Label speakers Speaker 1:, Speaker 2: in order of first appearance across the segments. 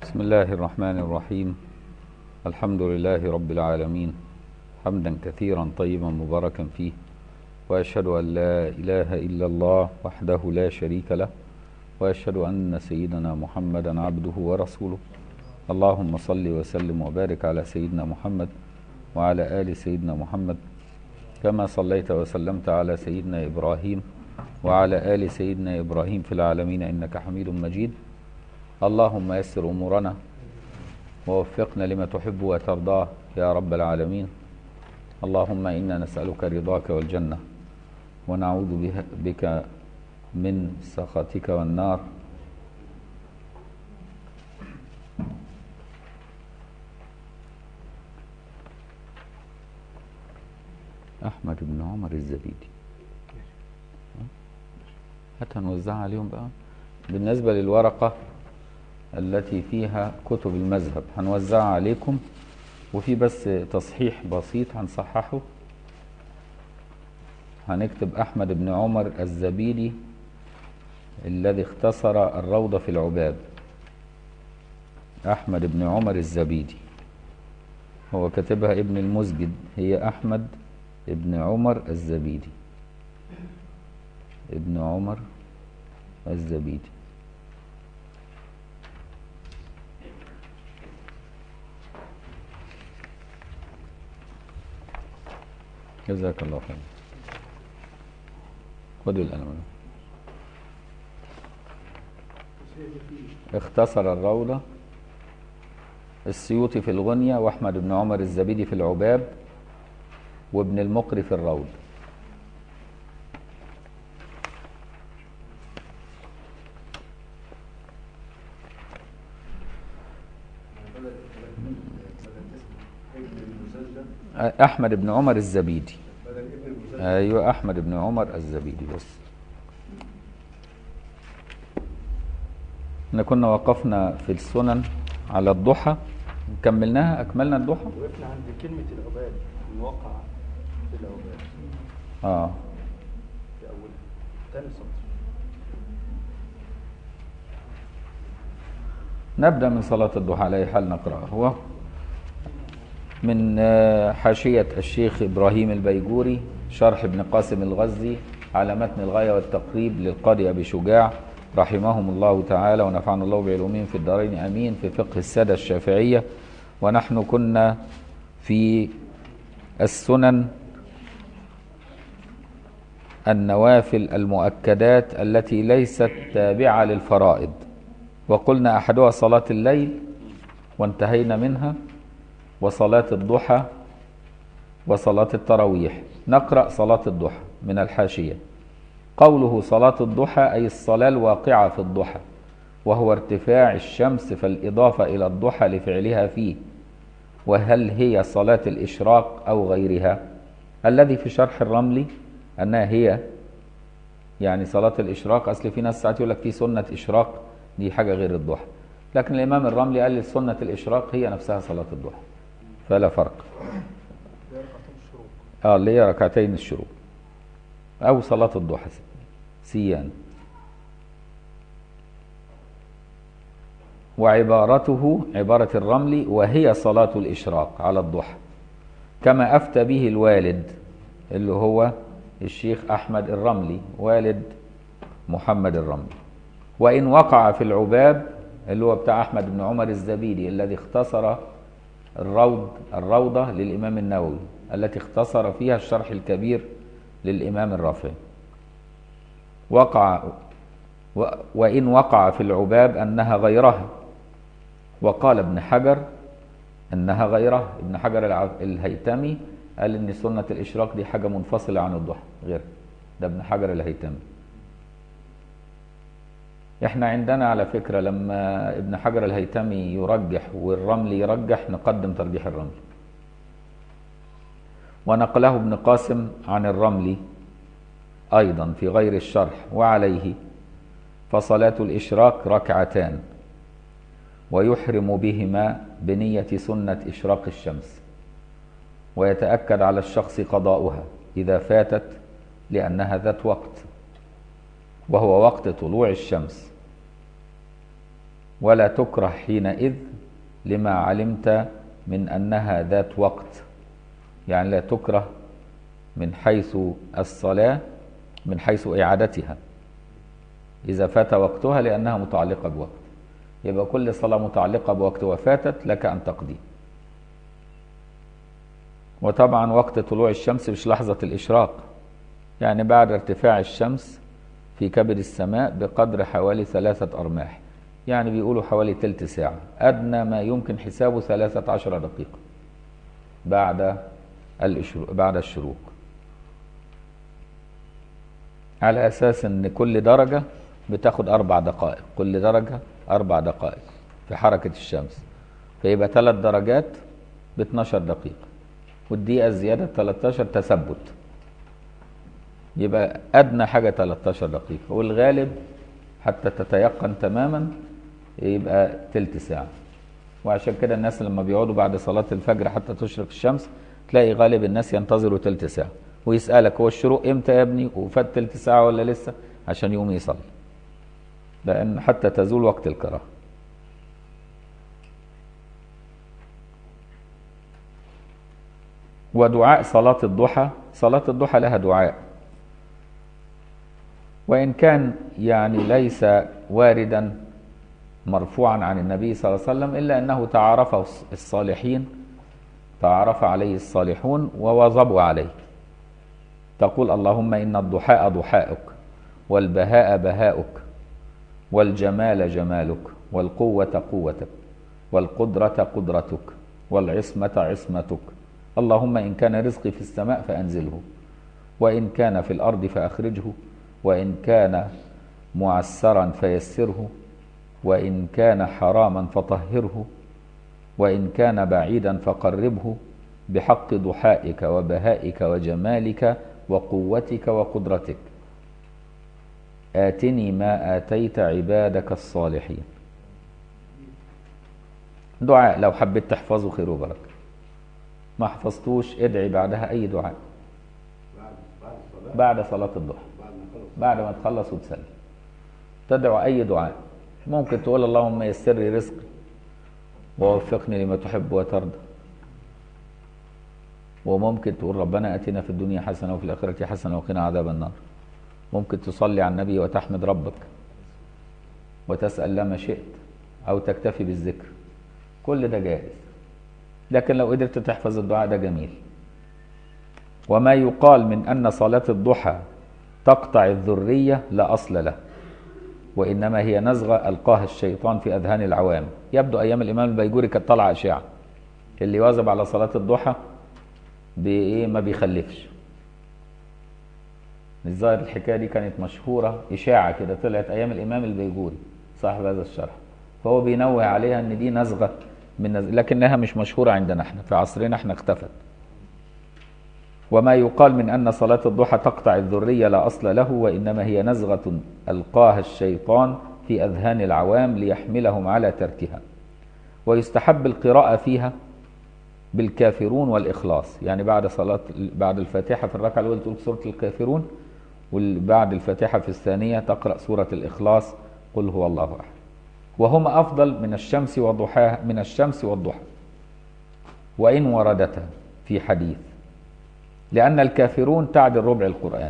Speaker 1: بسم الله الرحمن الرحيم الحمد لله رب العالمين حمدا كثيرا طيبا مباركا فيه واشهد ان لا اله الا الله وحده لا شريك له واشهد ان سيدنا محمدا عبده ورسوله اللهم صل وسلم وبارك على سيدنا محمد وعلى ال سيدنا محمد كما صليت وسلمت على سيدنا ابراهيم وعلى ال سيدنا ابراهيم في العالمين انك حميد مجيد اللهم يسر امورنا ووفقنا لما تحب وترضاه يا رب العالمين اللهم انا نسالك رضاك والجنه ونعوذ بك من سخطك والنار احمد بن عمر الزبيدي هات هنوزعها عليهم بقى بالنسبه للورقه التي فيها كتب المذهب هنوزعها عليكم وفي بس تصحيح بسيط هنصححه هنكتب أحمد بن عمر الزبيدي الذي اختصر الروضة في العباد أحمد بن عمر الزبيدي هو كاتبها ابن المسجد هي أحمد ابن عمر الزبيدي ابن عمر الزبيدي جزاك الله خير خذ القلم اختصر الروضة السيوطي في الغنية وأحمد بن عمر الزبيدي في العباب وابن المقري في الروض احمد بن عمر الزبيدي ايوه احمد بن عمر الزبيدي بس احنا كنا وقفنا في السنن على الضحى كملناها اكملنا الضحى
Speaker 2: وقفنا عند كلمة العباد الواقع في العباد
Speaker 1: اه
Speaker 2: في أولها تاني سطر
Speaker 1: نبدا من صلاه الضحى على اي حال نقراها هو من آه، حاشيه الشيخ ابراهيم البيجوري شرح ابن قاسم الغزي على متن الغايه والتقريب للقاضي ابي شجاع رحمهم الله تعالى ونفعنا الله بعلومهم في الدارين امين في فقه الساده الشافعيه ونحن كنا في السنن النوافل المؤكدات التي ليست تابعه للفرائض وقلنا احدها صلاه الليل وانتهينا منها وصلاه الضحى وصلاه التراويح نقرا صلاه الضحى من الحاشيه قوله صلاه الضحى اي الصلاه الواقعه في الضحى وهو ارتفاع الشمس فالاضافه الى الضحى لفعلها فيه وهل هي صلاه الاشراق او غيرها الذي في شرح الرملي انها هي يعني صلاة الإشراق أصل في ناس ساعات يقول لك في سنة إشراق دي حاجة غير الضحى لكن الإمام الرملي قال لي سنة الإشراق هي نفسها صلاة الضحى فلا فرق
Speaker 2: ده ركعتين الشروق
Speaker 1: اه اللي هي ركعتين الشروق أو صلاة الضحى سيان وعبارته عبارة الرملي وهي صلاة الإشراق على الضحى كما أفتى به الوالد اللي هو الشيخ أحمد الرملي والد محمد الرملي وإن وقع في العباب اللي هو بتاع أحمد بن عمر الزبيدي الذي اختصر الروض الروضة للإمام النووي التي اختصر فيها الشرح الكبير للإمام الرافعي وقع و وإن وقع في العباب أنها غيرها وقال ابن حجر أنها غيرها ابن حجر الع- الهيتمي قال إن سنة الإشراق دي حاجة منفصلة عن الضحى غير ده ابن حجر الهيتمي احنا عندنا على فكرة لما ابن حجر الهيتمي يرجح والرملي يرجح نقدم ترجيح الرملي ونقله ابن قاسم عن الرملي أيضا في غير الشرح وعليه فصلاة الإشراق ركعتان ويحرم بهما بنية سنة إشراق الشمس ويتأكد على الشخص قضاؤها إذا فاتت لأنها ذات وقت وهو وقت طلوع الشمس ولا تكره حينئذ لما علمت من أنها ذات وقت يعني لا تكره من حيث الصلاة من حيث إعادتها إذا فات وقتها لأنها متعلقة بوقت يبقى كل صلاة متعلقة بوقت وفاتت لك أن تقضي وطبعا وقت طلوع الشمس مش لحظة الإشراق يعني بعد ارتفاع الشمس في كبد السماء بقدر حوالي ثلاثة أرماح يعني بيقولوا حوالي تلت ساعة أدنى ما يمكن حسابه ثلاثة عشر دقيقة بعد الشروق بعد الشروق على أساس أن كل درجة بتاخد أربع دقائق كل درجة أربع دقائق في حركة الشمس فيبقى ثلاث درجات ب 12 دقيقة والدقيقة الزيادة 13 تثبت يبقى أدنى حاجة 13 دقيقة والغالب حتى تتيقن تماما يبقى تلت ساعة وعشان كده الناس لما بيقعدوا بعد صلاة الفجر حتى تشرق الشمس تلاقي غالب الناس ينتظروا تلت ساعة ويسألك هو الشروق امتى يا ابني وفات تلت ساعة ولا لسه عشان يقوم يصلي لأن حتى تزول وقت الكراهة ودعاء صلاة الضحى صلاة الضحى لها دعاء وإن كان يعني ليس واردا مرفوعا عن النبي صلى الله عليه وسلم إلا أنه تعارفه الصالحين تعارف عليه الصالحون وواظبوا عليه تقول اللهم إن الضحاء ضحاؤك والبهاء بهاؤك والجمال جمالك والقوة قوتك والقدرة قدرتك والعصمة عصمتك اللهم إن كان رزقي في السماء فأنزله وإن كان في الأرض فأخرجه وإن كان معسرا فيسره وإن كان حراما فطهره وإن كان بعيدا فقربه بحق ضحائك وبهائك وجمالك وقوتك وقدرتك آتني ما آتيت عبادك الصالحين دعاء لو حبيت تحفظه خير وبركة ما حفظتوش ادعي بعدها أي دعاء
Speaker 2: بعد بعد الصلاة
Speaker 1: بعد صلاة الضحى
Speaker 2: بعد ما خلص
Speaker 1: بعد ما تخلص وتسلم تدعو أي دعاء ممكن تقول اللهم يسر لي رزقي ووفقني لما تحب وترضى وممكن تقول ربنا اتنا في الدنيا حسنه وفي الاخره حسنه وقنا عذاب النار ممكن تصلي على النبي وتحمد ربك وتسال لما شئت او تكتفي بالذكر كل ده جائز لكن لو قدرت تحفظ الدعاء ده جميل وما يقال من ان صلاه الضحى تقطع الذريه لا اصل له وانما هي نزغه القاها الشيطان في اذهان العوام يبدو ايام الامام البيجوري كانت طالعه اشاعه اللي يواظب على صلاه الضحى بايه ما بيخلفش الظاهر الحكايه دي كانت مشهوره اشاعه كده طلعت ايام الامام البيجوري صاحب هذا الشرح فهو بينوه عليها ان دي نزغه من نزغ... لكنها مش مشهوره عندنا احنا في عصرنا احنا اختفت وما يقال من أن صلاة الضحى تقطع الذرية لا أصل له وإنما هي نزغة ألقاها الشيطان في أذهان العوام ليحملهم على تركها ويستحب القراءة فيها بالكافرون والإخلاص يعني بعد صلاة بعد الفاتحة في الركعة الأولى تقول سورة الكافرون وبعد الفاتحة في الثانية تقرأ سورة الإخلاص قل هو الله أحد وهما أفضل من الشمس وضحاها من الشمس والضحى وإن وردتا في حديث لأن الكافرون تعدل ربع القرآن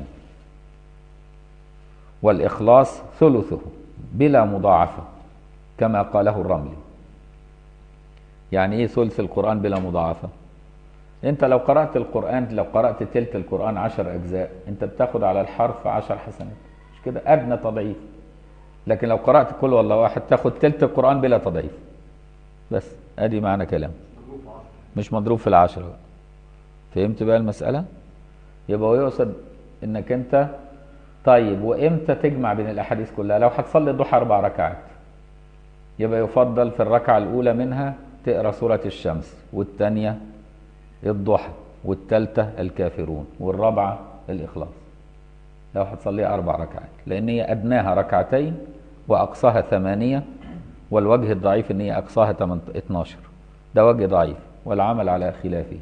Speaker 1: والإخلاص ثلثه بلا مضاعفة كما قاله الرملي يعني إيه ثلث القرآن بلا مضاعفة أنت لو قرأت القرآن لو قرأت تلت القرآن عشر أجزاء أنت بتاخد على الحرف عشر حسنات مش كده أدنى تضعيف لكن لو قرأت كل والله واحد تاخد تلت القرآن بلا تضعيف بس أدي معنى كلام مش مضروب في العشرة بقى. فهمت بقى المسألة؟ يبقى هو يقصد انك انت طيب وامتى تجمع بين الاحاديث كلها؟ لو هتصلي الضحى اربع ركعات يبقى يفضل في الركعة الأولى منها تقرا سورة الشمس والثانية الضحى والثالثة الكافرون والرابعة الإخلاص لو هتصليها أربع ركعات لأن هي أدناها ركعتين وأقصاها ثمانية والوجه الضعيف إن هي أقصاها 12 ده وجه ضعيف والعمل على خلافه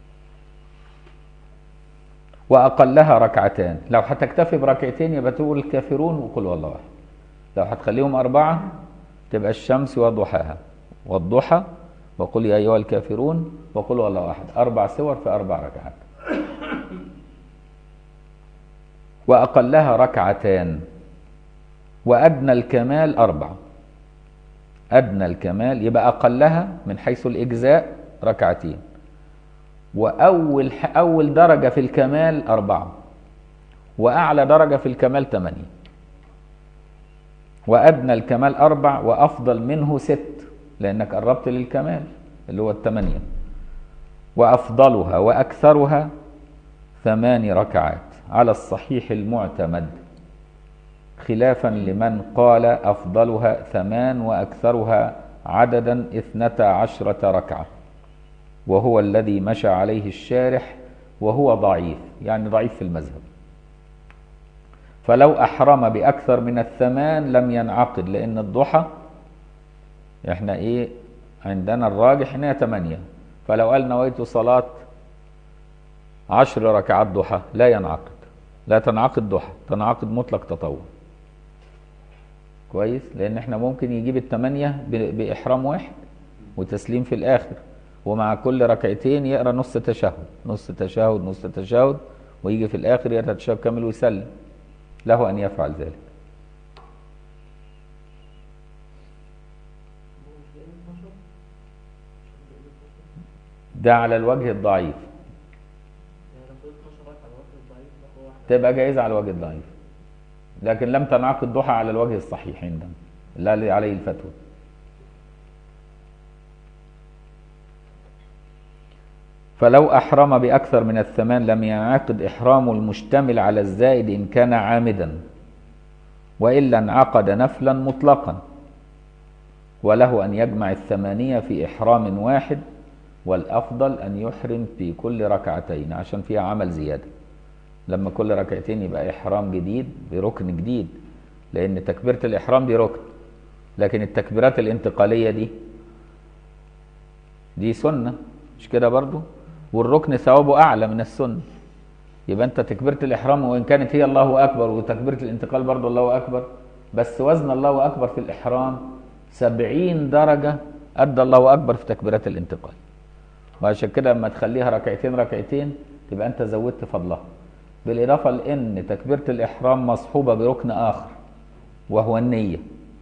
Speaker 1: واقلها ركعتان لو هتكتفي بركعتين يبقى تقول الكافرون وقل والله واحد لو هتخليهم اربعه تبقى الشمس وضحاها والضحى وقل يا أيها الكافرون وقل والله أحد أربع سور في أربع ركعات وأقلها ركعتان وأدنى الكمال أربع أدنى الكمال يبقى أقلها من حيث الإجزاء ركعتين وأول أول درجة في الكمال أربعة وأعلى درجة في الكمال ثمانية وأدنى الكمال أربع وأفضل منه ست لأنك قربت للكمال اللي هو الثمانية وأفضلها وأكثرها ثمان ركعات على الصحيح المعتمد خلافا لمن قال أفضلها ثمان وأكثرها عددا اثنتا عشرة ركعة وهو الذي مشى عليه الشارح وهو ضعيف يعني ضعيف في المذهب فلو أحرم بأكثر من الثمان لم ينعقد لأن الضحى احنا ايه عندنا الراجح انها ثمانية فلو قال نويت صلاة عشر ركعات ضحى لا ينعقد لا تنعقد ضحى تنعقد مطلق تطوع كويس لان احنا ممكن يجيب الثمانية بإحرام واحد وتسليم في الآخر ومع كل ركعتين يقرا نص تشهد نص تشهد نص تشهد ويجي في الآخر يقرا تشهد كامل ويسلم له أن يفعل ذلك ده على الوجه الضعيف تبقى جائزة على الوجه الضعيف لكن لم تنعقد ضحى على الوجه الصحيح عندنا لا عليه الفتوى فلو أحرم بأكثر من الثمان لم ينعقد إحرام المشتمل على الزائد إن كان عامدا وإلا انعقد نفلا مطلقا وله أن يجمع الثمانية في إحرام واحد والأفضل أن يحرم في كل ركعتين عشان فيها عمل زيادة لما كل ركعتين يبقى إحرام جديد بركن جديد لأن تكبيرة الإحرام دي ركن لكن التكبيرات الانتقالية دي دي سنة مش كده برضو والركن ثوابه أعلى من السنة يبقى أنت تكبيرة الإحرام وإن كانت هي الله أكبر وتكبيرة الانتقال برضو الله أكبر بس وزن الله أكبر في الإحرام سبعين درجة أدى الله أكبر في تكبيرات الانتقال وعشان كده لما تخليها ركعتين ركعتين تبقى أنت زودت فضلها بالإضافة لأن تكبيرة الإحرام مصحوبة بركن آخر وهو النية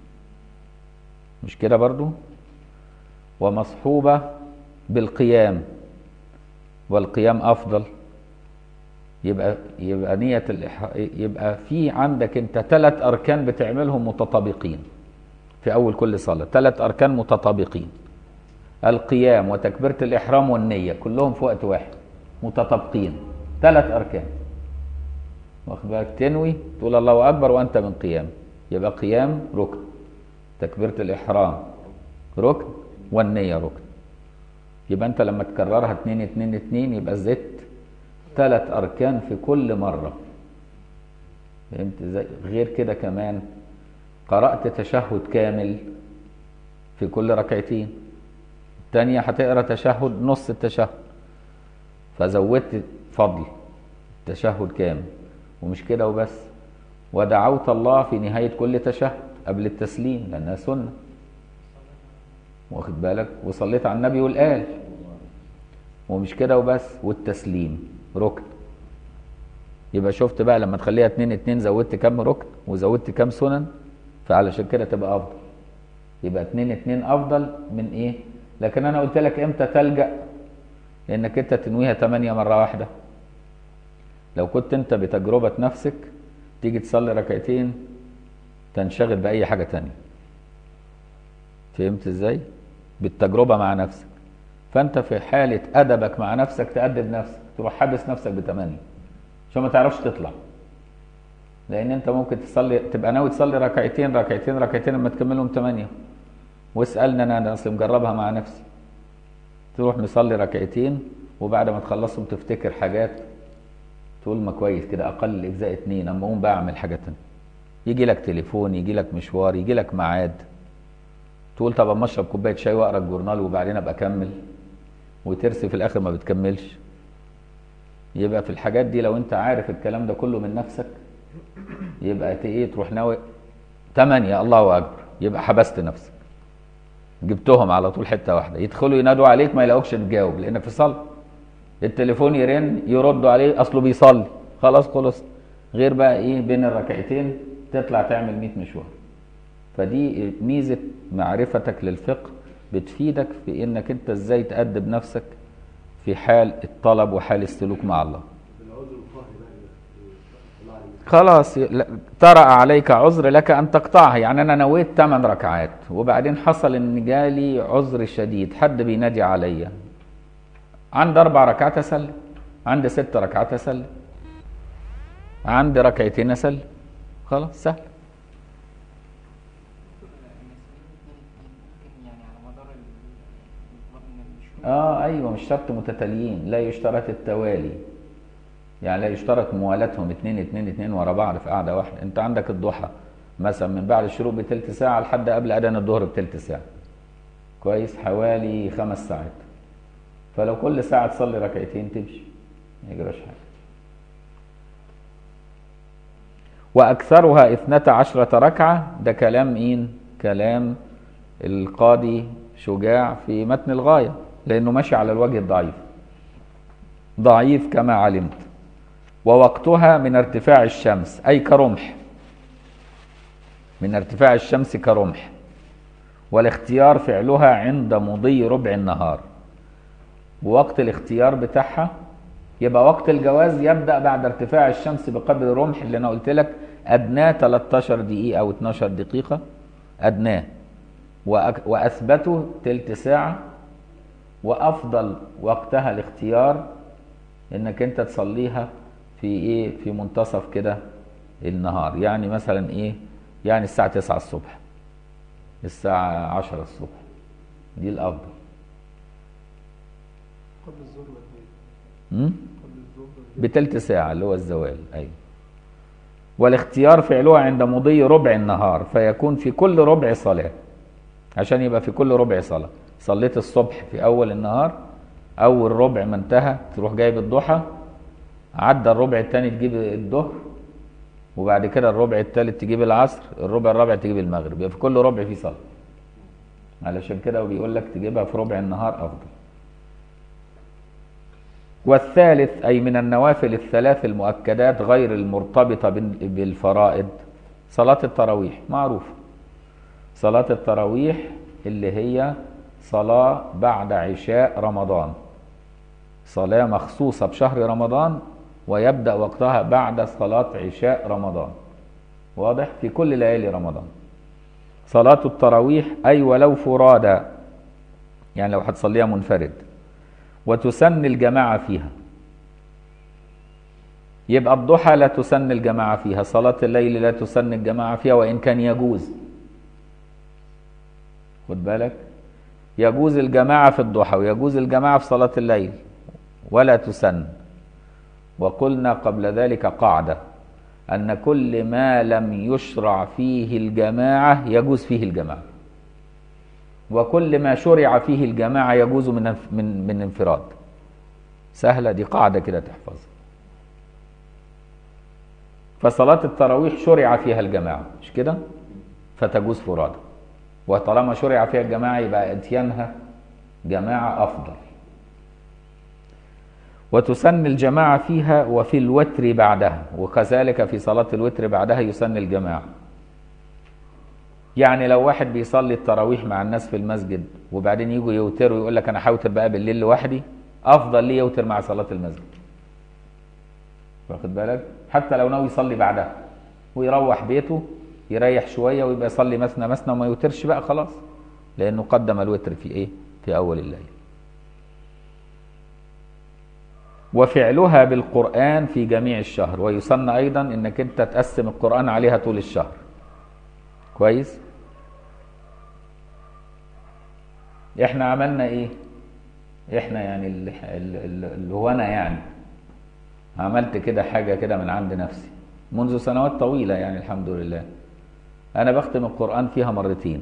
Speaker 1: مش كده برضو ومصحوبة بالقيام والقيام أفضل يبقى يبقى نية الإح... يبقى في عندك أنت ثلاث أركان بتعملهم متطابقين في أول كل صلاة ثلاث أركان متطابقين القيام وتكبيرة الإحرام والنية كلهم في وقت واحد متطابقين ثلاث أركان واخد بالك تنوي تقول الله أكبر وأنت من قيام يبقى قيام ركن تكبيرة الإحرام ركن والنية ركن يبقى أنت لما تكررها اتنين اتنين اتنين يبقى زدت ثلاث أركان في كل مرة فهمت ازاي؟ غير كده كمان قرأت تشهد كامل في كل ركعتين الثانية هتقرا تشهد نص التشهد فزودت فضل تشهد كامل ومش كده وبس ودعوت الله في نهاية كل تشهد قبل التسليم لأنها سنة واخد بالك وصليت على النبي والآل ومش كده وبس والتسليم ركن يبقى شفت بقى لما تخليها اتنين اتنين زودت كام ركن وزودت كام سنن فعلشان كده تبقى أفضل يبقى اتنين اتنين أفضل من إيه لكن أنا قلت لك إمتى تلجأ لأنك أنت تنويها تمانية مرة واحدة لو كنت أنت بتجربة نفسك تيجي تصلي ركعتين تنشغل بأي حاجة تانية فهمت ازاي بالتجربة مع نفسك فانت في حالة ادبك مع نفسك تأدب نفسك تروح حابس نفسك بتمانية عشان ما تعرفش تطلع لان انت ممكن تصلي تبقى ناوي تصلي ركعتين ركعتين ركعتين لما تكملهم تمانية واسألني انا انا اصل مجربها مع نفسي تروح مصلي ركعتين وبعد ما تخلصهم تفتكر حاجات تقول ما كويس كده اقل الاجزاء اتنين اما اقوم بعمل حاجة تانية يجي لك تليفون يجي لك مشوار يجي لك ميعاد تقول طب اما اشرب كوبايه شاي واقرا الجورنال وبعدين ابقى اكمل وترسي في الاخر ما بتكملش يبقى في الحاجات دي لو انت عارف الكلام ده كله من نفسك يبقى ايه تروح ناوي تمانية الله اكبر يبقى حبست نفسك جبتهم على طول حته واحده يدخلوا ينادوا عليك ما يلاقوكش تجاوب لانك في صلاه التليفون يرن يردوا عليه اصله بيصلي خلاص خلص غير بقى ايه بين الركعتين تطلع تعمل 100 مشوار فدي ميزه معرفتك للفقه بتفيدك في انك انت ازاي تأدب نفسك في حال الطلب وحال السلوك مع الله
Speaker 2: بالعذر القهري بقى الله عليك
Speaker 1: خلاص لا- طرأ عليك عذر لك أن تقطعها يعني أنا نويت 8 ركعات وبعدين حصل إن جالي عذر شديد حد بينادي عليا عندي أربع ركعات أسلم عندي ست ركعات أسلم عندي ركعتين أسلم خلاص سهل
Speaker 3: ممكن يعني على مدار ال- من الشهور
Speaker 1: اه ايوه مش شرط متتاليين لا يشترط التوالي يعني لا يشترط موالاتهم اتنين اتنين اتنين ورا بعض في قاعده واحده انت عندك الضحى مثلا من بعد الشروق بتلت ساعه لحد قبل اذان الظهر بتلت ساعه كويس حوالي خمس ساعات فلو كل ساعه تصلي ركعتين تمشي ما يجراش حاجه واكثرها اثنتا عشرة ركعه ده كلام مين كلام القاضي شجاع في متن الغايه لانه ماشي على الوجه الضعيف ضعيف كما علمت ووقتها من ارتفاع الشمس اي كرمح من ارتفاع الشمس كرمح والاختيار فعلها عند مضي ربع النهار ووقت الاختيار بتاعها يبقى وقت الجواز يبدا بعد ارتفاع الشمس بقدر رمح اللي انا قلت لك ادناه 13 دقيقه او 12 دقيقه ادناه وأك- واثبته تلت ساعه وافضل وقتها الاختيار انك انت تصليها في ايه في منتصف كده النهار يعني مثلا ايه يعني الساعه 9 الصبح الساعه 10 الصبح دي الافضل
Speaker 2: قبل الظهر بقد
Speaker 1: م?
Speaker 2: ايه؟ قبل الظهر
Speaker 1: بتلت ساعة اللي هو الزوال أيوة والاختيار فعلها عند مضي ربع النهار فيكون في كل ربع صلاة عشان يبقى في كل ربع صلاة صليت الصبح في أول النهار أول ربع ما انتهى تروح جايب الضحى عدى الربع الثاني تجيب الظهر وبعد كده الربع الثالث تجيب العصر الربع الرابع تجيب المغرب يبقى في كل ربع في صلاة علشان كده بيقول لك تجيبها في ربع النهار أفضل والثالث أي من النوافل الثلاث المؤكدات غير المرتبطة بال- بالفرائض صلاة التراويح معروفة صلاة التراويح اللي هي صلاة بعد عشاء رمضان صلاة مخصوصة بشهر رمضان ويبدأ وقتها بعد صلاة عشاء رمضان واضح في كل ليالي رمضان صلاة التراويح أي ولو فرادى يعني لو هتصليها منفرد وتسن الجماعة فيها يبقى الضحى لا تسن الجماعة فيها صلاة الليل لا تسن الجماعة فيها وإن كان يجوز خد بالك يجوز الجماعة في الضحى ويجوز الجماعة في صلاة الليل ولا تسن وقلنا قبل ذلك قاعدة أن كل ما لم يشرع فيه الجماعة يجوز فيه الجماعة وكل ما شرع فيه الجماعة يجوز من من من انفراد سهلة دي قاعدة كده تحفظها فصلاة التراويح شرع فيها الجماعة مش كده فتجوز فرادى وطالما شرع فيها الجماعة يبقى اتيانها جماعة أفضل وتسن الجماعة فيها وفي الوتر بعدها وكذلك في صلاة الوتر بعدها يسن الجماعة يعني لو واحد بيصلي التراويح مع الناس في المسجد وبعدين يجوا يوتروا يقول لك انا هوتر بقى بالليل لوحدي افضل ليه يوتر مع صلاه المسجد واخد بالك حتى لو ناوي يصلي بعدها ويروح بيته يريح شويه ويبقى يصلي مثنى مثنى وما يوترش بقى خلاص لانه قدم الوتر في ايه في اول الليل وفعلها بالقران في جميع الشهر ويسن ايضا انك انت تقسم القران عليها طول الشهر كويس احنا عملنا ايه احنا يعني ال- ال- ال- اللي هو انا يعني عملت كده حاجه كده من عند نفسي منذ سنوات طويله يعني الحمد لله انا بختم القران فيها مرتين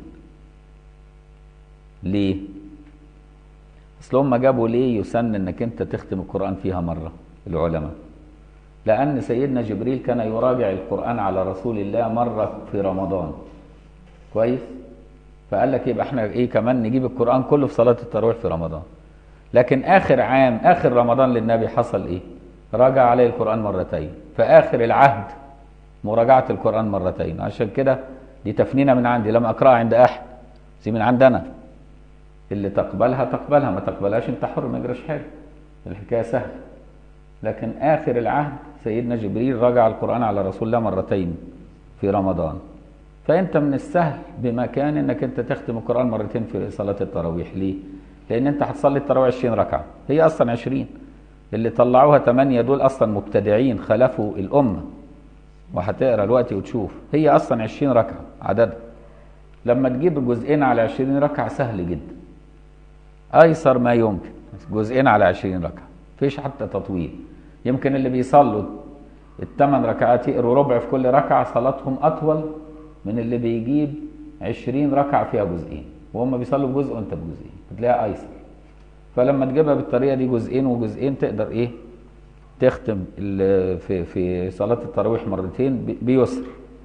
Speaker 1: ليه اصل هم جابوا ليه يسن انك انت تختم القران فيها مره العلماء لان سيدنا جبريل كان يراجع القران على رسول الله مره في رمضان كويس فقال لك يبقى احنا ايه كمان نجيب القرآن كله في صلاة التراويح في رمضان لكن آخر عام آخر رمضان للنبي حصل ايه راجع عليه القرآن مرتين فآخر العهد مراجعة القرآن مرتين عشان كده دي تفنينة من عندي لم أقرأها عند أحد دي من عندنا اللي تقبلها تقبلها ما تقبلهاش انت حر ما يجراش حاجة الحكاية سهلة لكن آخر العهد سيدنا جبريل راجع القرآن على رسول الله مرتين في رمضان فأنت من السهل بمكان أنك أنت تختم القرآن مرتين في صلاة التراويح ليه؟ لأن أنت هتصلي التراويح 20 ركعة هي أصلا 20 اللي طلعوها 8 دول أصلا مبتدعين خلفوا الأمة وهتقرا الوقت وتشوف هي أصلا 20 ركعة عددها لما تجيب جزئين على 20 ركعة سهل جدا أيسر ما يمكن جزئين على 20 ركعة فيش حتى تطويل يمكن اللي بيصلوا الثمان ركعات يقروا ربع في كل ركعة صلاتهم أطول من اللي بيجيب 20 ركعة فيها جزئين وهم بيصلوا بجزء وانت بجزئين بتلاقيها أيسر فلما تجيبها بالطريقة دي جزئين وجزئين تقدر إيه تختم ال- في في صلاة التراويح مرتين ب- بيسر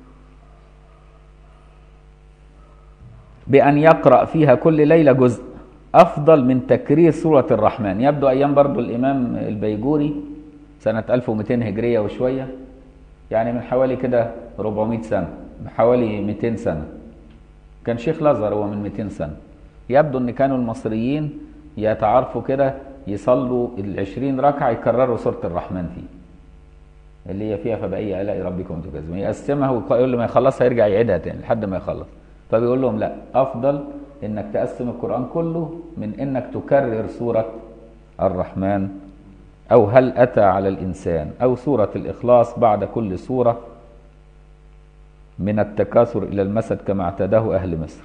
Speaker 1: بأن يقرأ فيها كل ليلة جزء أفضل من تكرير سورة الرحمن يبدو أيام برضو الإمام البيجوري سنة 1200 هجرية وشوية يعني من حوالي كده 400 سنة حوالي 200 سنة كان شيخ الأزهر هو من 200 سنة يبدو أن كانوا المصريين يتعارفوا كده يصلوا العشرين ركعة يكرروا سورة الرحمن فيه اللي هي فيها فبأي آلاء ربكم تكذبون يقسمها ويقول له ما يخلصها يرجع يعيدها تاني لحد ما يخلص فبيقول لهم لا أفضل إنك تقسم القرآن كله من إنك تكرر سورة الرحمن أو هل أتى على الإنسان أو سورة الإخلاص بعد كل سورة من التكاثر إلى المسد كما اعتاده أهل مصر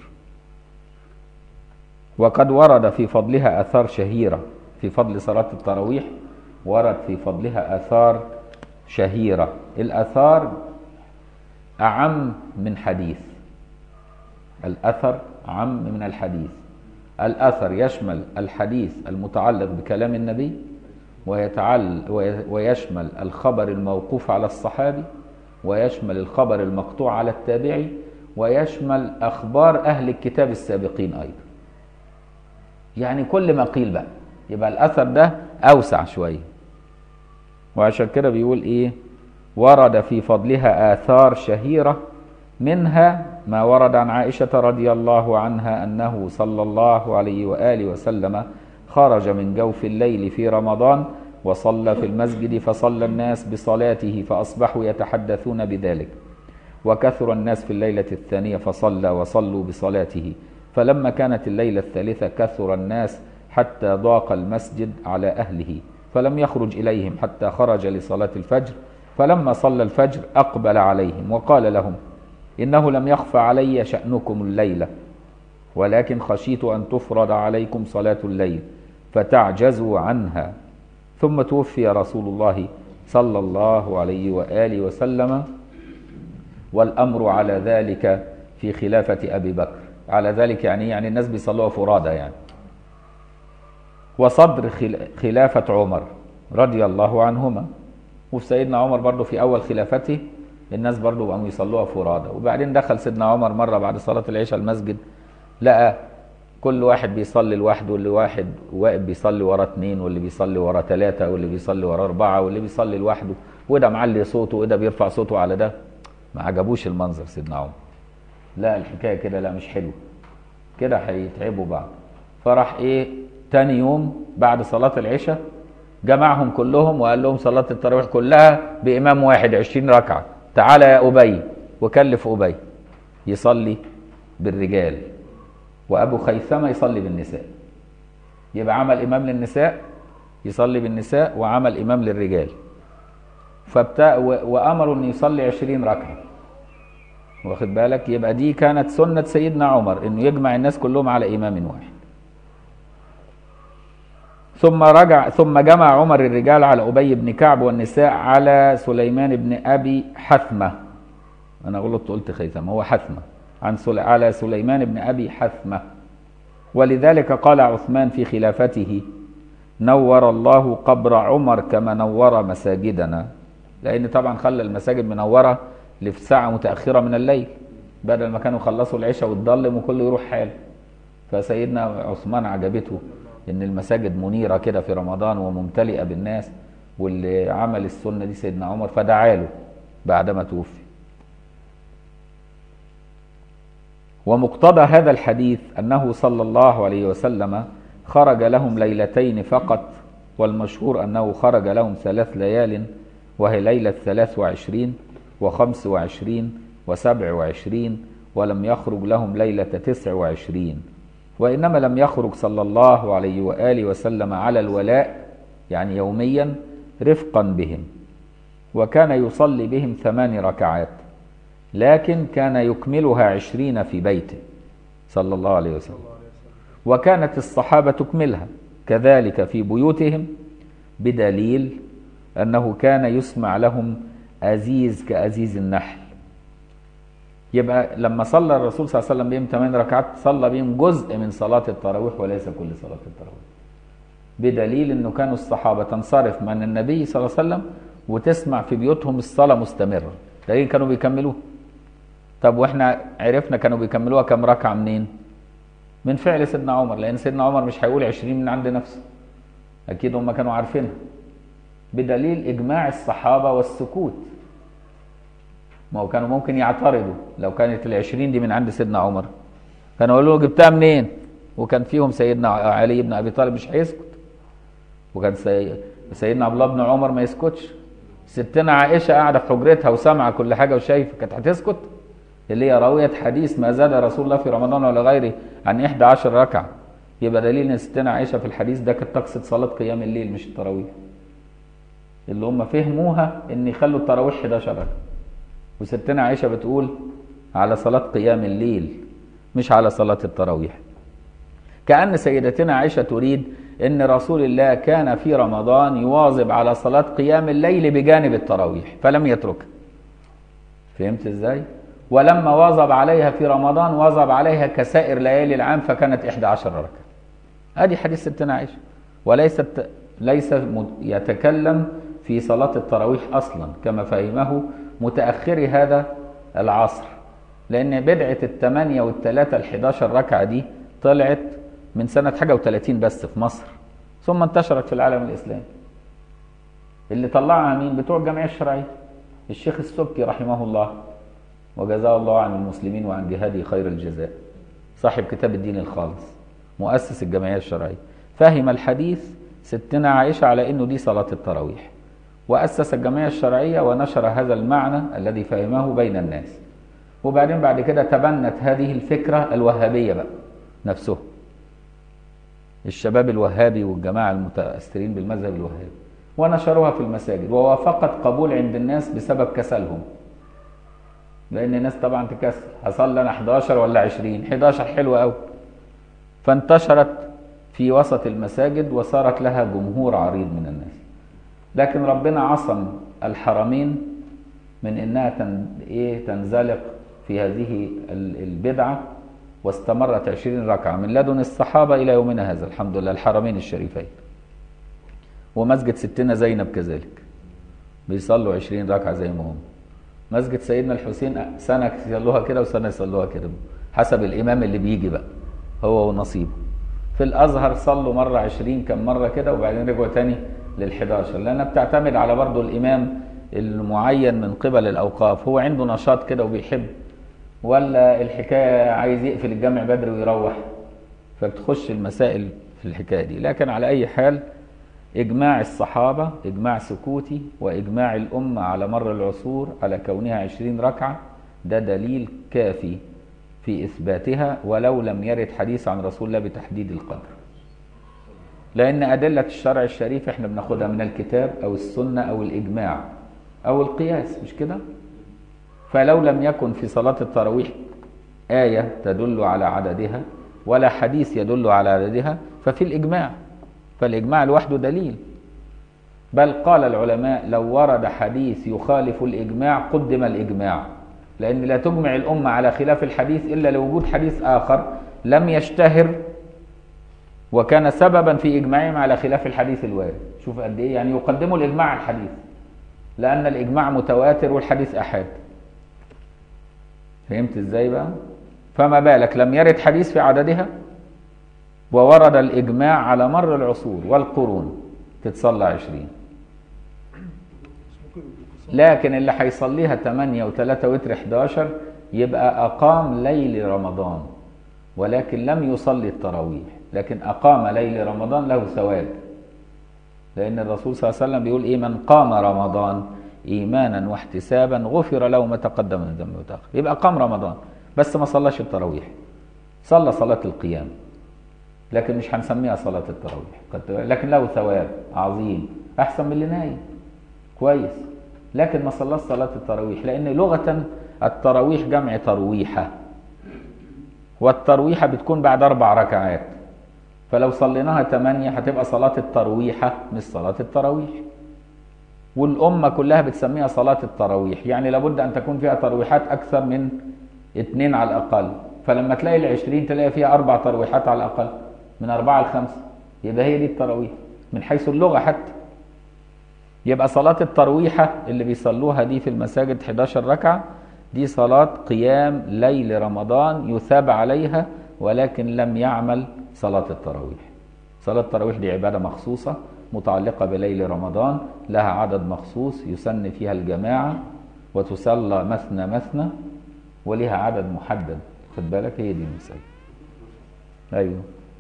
Speaker 1: وقد ورد في فضلها آثار شهيرة في فضل صلاة التراويح ورد في فضلها آثار شهيرة الآثار أعم من حديث الأثر عم من الحديث الأثر يشمل الحديث المتعلق بكلام النبي ويتعل ويشمل الخبر الموقوف على الصحابي ويشمل الخبر المقطوع على التابعي ويشمل أخبار أهل الكتاب السابقين أيضا يعني كل ما قيل بقى يبقى الأثر ده أوسع شوية وعشان كده بيقول إيه ورد في فضلها آثار شهيرة منها ما ورد عن عائشة رضي الله عنها أنه صلى الله عليه وآله وسلم خرج من جوف الليل في رمضان وصلى في المسجد فصلى الناس بصلاته فأصبحوا يتحدثون بذلك وكثر الناس في الليلة الثانية فصلى وصلوا بصلاته فلما كانت الليلة الثالثة كثر الناس حتى ضاق المسجد على أهله فلم يخرج إليهم حتى خرج لصلاة الفجر فلما صلى الفجر أقبل عليهم وقال لهم إنه لم يخفى علي شأنكم الليلة ولكن خشيت أن تفرض عليكم صلاة الليل فتعجزوا عنها ثم توفي رسول الله صلى الله عليه وآله وسلم والأمر على ذلك في خلافة أبي بكر على ذلك يعني يعني الناس بيصلوها فرادى يعني وصدر خلافة عمر رضي الله عنهما وفي سيدنا عمر برضه في أول خلافته الناس برضه قاموا يصلوها فرادى وبعدين دخل سيدنا عمر مرة بعد صلاة العشاء المسجد لقى كل واحد بيصلي لوحده واللي واحد واقف بيصلي ورا اتنين واللي بيصلي ورا ثلاثة واللي بيصلي ورا أربعة واللي بيصلي لوحده وده معلي صوته وده بيرفع صوته على ده ما عجبوش المنظر سيدنا عمر لا الحكاية كده لا مش حلو كده هيتعبوا بعض فراح ايه تاني يوم بعد صلاة العشاء جمعهم كلهم وقال لهم صلاة التراويح كلها بإمام واحد عشرين ركعة تعالى يا أبي وكلف أبي يصلي بالرجال وأبو خيثمة يصلي بالنساء يبقى عمل إمام للنساء يصلي بالنساء وعمل إمام للرجال فبتاع وأمروا أن يصلي عشرين ركعة واخد بالك يبقى دي كانت سنة سيدنا عمر انه يجمع الناس كلهم على امام واحد ثم رجع ثم جمع عمر الرجال على ابي بن كعب والنساء على سليمان بن ابي حثمه انا غلطت قلت خيثمه هو حثمه عن سل... على سليمان بن ابي حثمه ولذلك قال عثمان في خلافته نور الله قبر عمر كما نور مساجدنا لان طبعا خلى المساجد منوره لفي ساعة متأخرة من الليل بدل ما كانوا يخلصوا العشاء وتضلم وكله يروح حاله فسيدنا عثمان عجبته ان المساجد منيره كده في رمضان وممتلئه بالناس واللي عمل السنه دي سيدنا عمر فدعا له بعدما توفي ومقتضى هذا الحديث انه صلى الله عليه وسلم خرج لهم ليلتين فقط والمشهور انه خرج لهم ثلاث ليال وهي ليله ثلاث وعشرين وخمس وعشرين وسبع وعشرين ولم يخرج لهم ليله تسع وعشرين وإنما لم يخرج صلى الله عليه وآله وسلم على الولاء يعني يوميا رفقا بهم وكان يصلي بهم ثمان ركعات لكن كان يكملها عشرين في بيته صلى الله عليه وسلم وكانت الصحابة تكملها كذلك في بيوتهم بدليل أنه كان يسمع لهم أزيز كأزيز النحل يبقى لما صلى الرسول صلى الله عليه وسلم بهم ثمان ركعات صلى بهم جزء من صلاة التراويح وليس كل صلاة التراويح بدليل انه كانوا الصحابة تنصرف من النبي صلى الله عليه وسلم وتسمع في بيوتهم الصلاة مستمرة دليل كانوا بيكملوها طب واحنا عرفنا كانوا بيكملوها كم ركعة منين من فعل سيدنا عمر لان سيدنا عمر مش هيقول عشرين من عند نفسه اكيد هم كانوا عارفينها بدليل اجماع الصحابة والسكوت ما هو كانوا ممكن يعترضوا لو كانت العشرين دي من عند سيدنا عمر كانوا يقولوا له جبتها منين وكان فيهم سيدنا علي بن ابي طالب مش هيسكت وكان سي... سيدنا عبد الله بن عمر ما يسكتش ستنا عائشه قاعده في حجرتها وسامعه كل حاجه وشايفه كانت هتسكت اللي هي راويه حديث ما زاد رسول الله في رمضان ولا غيره عن 11 ركعه يبقى دليل ان ستنا عائشه في الحديث ده كانت تقصد صلاه قيام الليل مش التراويح اللي هم فهموها ان يخلوا التراويح 11 ركعه وستنا عائشة بتقول على صلاة قيام الليل مش على صلاة التراويح كأن سيدتنا عائشة تريد أن رسول الله كان في رمضان يواظب على صلاة قيام الليل بجانب التراويح فلم يتركها فهمت ازاي؟ ولما واظب عليها في رمضان واظب عليها كسائر ليالي العام فكانت 11 ركعة ادي حديث ستنا عائشة وليست ليس يتكلم في صلاة التراويح أصلا كما فهمه متأخري هذا العصر لأن بدعة الثمانية والثلاثة الحداشر ركعة دي طلعت من سنة حاجة وثلاثين بس في مصر ثم انتشرت في العالم الإسلامي اللي طلعها مين بتوع الجمعية الشرعية الشيخ السبكي رحمه الله وجزاه الله عن المسلمين وعن جهاده خير الجزاء صاحب كتاب الدين الخالص مؤسس الجمعية الشرعية فهم الحديث ستنا عائشة على انه دي صلاة التراويح وأسس الجمعية الشرعية ونشر هذا المعنى الذي فهمه بين الناس وبعدين بعد كده تبنت هذه الفكرة الوهابية بقى نفسه الشباب الوهابي والجماعة المتأثرين بالمذهب الوهابي ونشروها في المساجد ووافقت قبول عند الناس بسبب كسلهم لأن الناس طبعا تكسل حصل لنا 11 ولا 20 11 حلوة أوي فانتشرت في وسط المساجد وصارت لها جمهور عريض من الناس لكن ربنا عصم الحرمين من انها تن... ايه تنزلق في هذه البدعه واستمرت عشرين ركعه من لدن الصحابه الى يومنا هذا الحمد لله الحرمين الشريفين ومسجد ستنا زينب كذلك بيصلوا عشرين ركعه زي ما هم مسجد سيدنا الحسين سنه يصلوها كده وسنه يصلوها كده حسب الامام اللي بيجي بقى هو ونصيبه في الازهر صلوا مره عشرين كم مره كده وبعدين رجعوا تاني لل11 لانها بتعتمد على برضه الامام المعين من قبل الاوقاف هو عنده نشاط كده وبيحب ولا الحكايه عايز يقفل الجامع بدري ويروح فبتخش المسائل في الحكايه دي لكن على اي حال اجماع الصحابه اجماع سكوتي واجماع الامه على مر العصور على كونها عشرين ركعه ده دليل كافي في اثباتها ولو لم يرد حديث عن رسول الله بتحديد القدر لأن أدلة الشرع الشريف احنا بناخدها من الكتاب أو السنة أو الإجماع أو القياس مش كده؟ فلو لم يكن في صلاة التراويح آية تدل على عددها ولا حديث يدل على عددها ففي الإجماع فالإجماع لوحده دليل بل قال العلماء لو ورد حديث يخالف الإجماع قدم الإجماع لأن لا تجمع الأمة على خلاف الحديث إلا لوجود حديث آخر لم يشتهر وكان سببا في اجماعهم على خلاف الحديث الوارد شوف قد ايه يعني يقدموا الاجماع على الحديث لان الاجماع متواتر والحديث احاد فهمت ازاي بقى فما بالك لم يرد حديث في عددها وورد الإجماع على مر العصور والقرون تتصلى عشرين لكن اللي هيصليها 8 و3 وتر 11 يبقى أقام ليل رمضان ولكن لم يصلي التراويح لكن أقام ليل رمضان له ثواب لأن الرسول صلى الله عليه وسلم بيقول إيه من قام رمضان إيمانا واحتسابا غفر له ما تقدم من ذنبه وتأخر يبقى قام رمضان بس ما صلاش التراويح صلى صلاة القيام لكن مش هنسميها صلاة التراويح قد- لكن له ثواب عظيم أحسن من اللي نايم كويس لكن ما صلاش صلاة التراويح لأن لغة التراويح جمع ترويحة والترويحة بتكون بعد أربع ركعات فلو صليناها ثمانية هتبقى صلاة الترويحة مش صلاة التراويح والأمة كلها بتسميها صلاة التراويح يعني لابد أن تكون فيها ترويحات أكثر من اثنين على الأقل فلما تلاقي العشرين تلاقي فيها أربع ترويحات على الأقل من أربعة لخمسة يبقى هي دي التراويح من حيث اللغة حتى يبقى صلاة الترويحة اللي بيصلوها دي في المساجد 11 ركعة دي صلاة قيام ليل رمضان يثاب عليها ولكن لم يعمل صلاة التراويح صلاة التراويح دي عبادة مخصوصة متعلقة بليل رمضان لها عدد مخصوص يسن فيها الجماعة وتصلى مثنى مثنى ولها عدد محدد خد بالك هي دي المسألة أيوه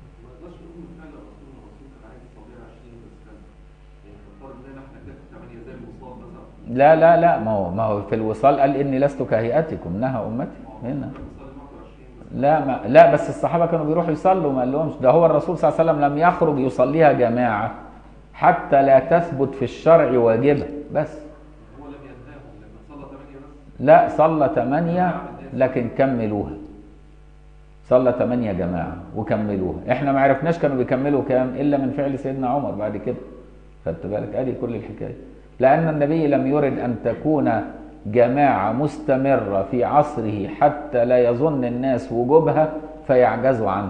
Speaker 1: لا لا لا ما هو ما هو في الوصال قال اني لست كهيئتكم نهى امتي هنا لا ما لا بس الصحابه كانوا بيروحوا يصلوا ما قالهمش ده هو الرسول صلى الله عليه وسلم لم يخرج يصليها جماعه حتى لا تثبت في الشرع واجبه بس لا صلى ثمانية لكن كملوها صلى ثمانية جماعة وكملوها احنا ما عرفناش كانوا بيكملوا كام الا من فعل سيدنا عمر بعد كده خدت بالك ادي كل الحكاية لان النبي لم يرد ان تكون جماعة مستمرة في عصره حتى لا يظن الناس وجوبها فيعجزوا عنها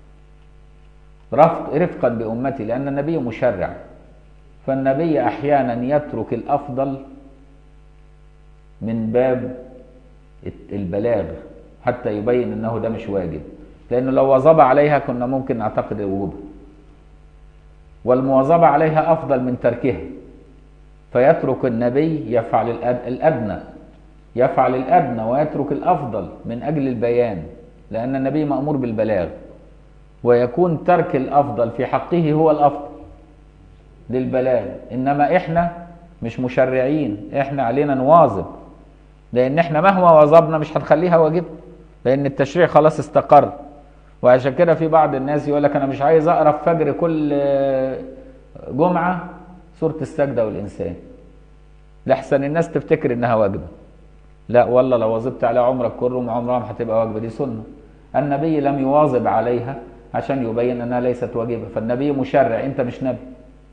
Speaker 1: رفق رفقا بأمتي لأن النبي مشرع فالنبي أحيانا يترك الأفضل من باب البلاغ حتى يبين انه ده مش واجب لانه لو واظب عليها كنا ممكن نعتقد وجوبها والمواظبة عليها افضل من تركها فيترك النبي يفعل الأد- الادنى يفعل الادنى ويترك الافضل من اجل البيان لان النبي مامور بالبلاغ ويكون ترك الافضل في حقه هو الافضل للبلاغ انما احنا مش مشرعين احنا علينا نواظب لان احنا مهما واظبنا مش هنخليها واجب لان التشريع خلاص استقر وعشان كده في بعض الناس يقول لك انا مش عايز اقرا في فجر كل آه، جمعه سوره السجده والانسان لحسن الناس تفتكر انها واجبه لا والله لو واظبت عليها عمرك كله عمرها ما هتبقى واجبه دي سنه النبي لم يواظب عليها عشان يبين انها ليست واجبه فالنبي مشرع انت مش نبي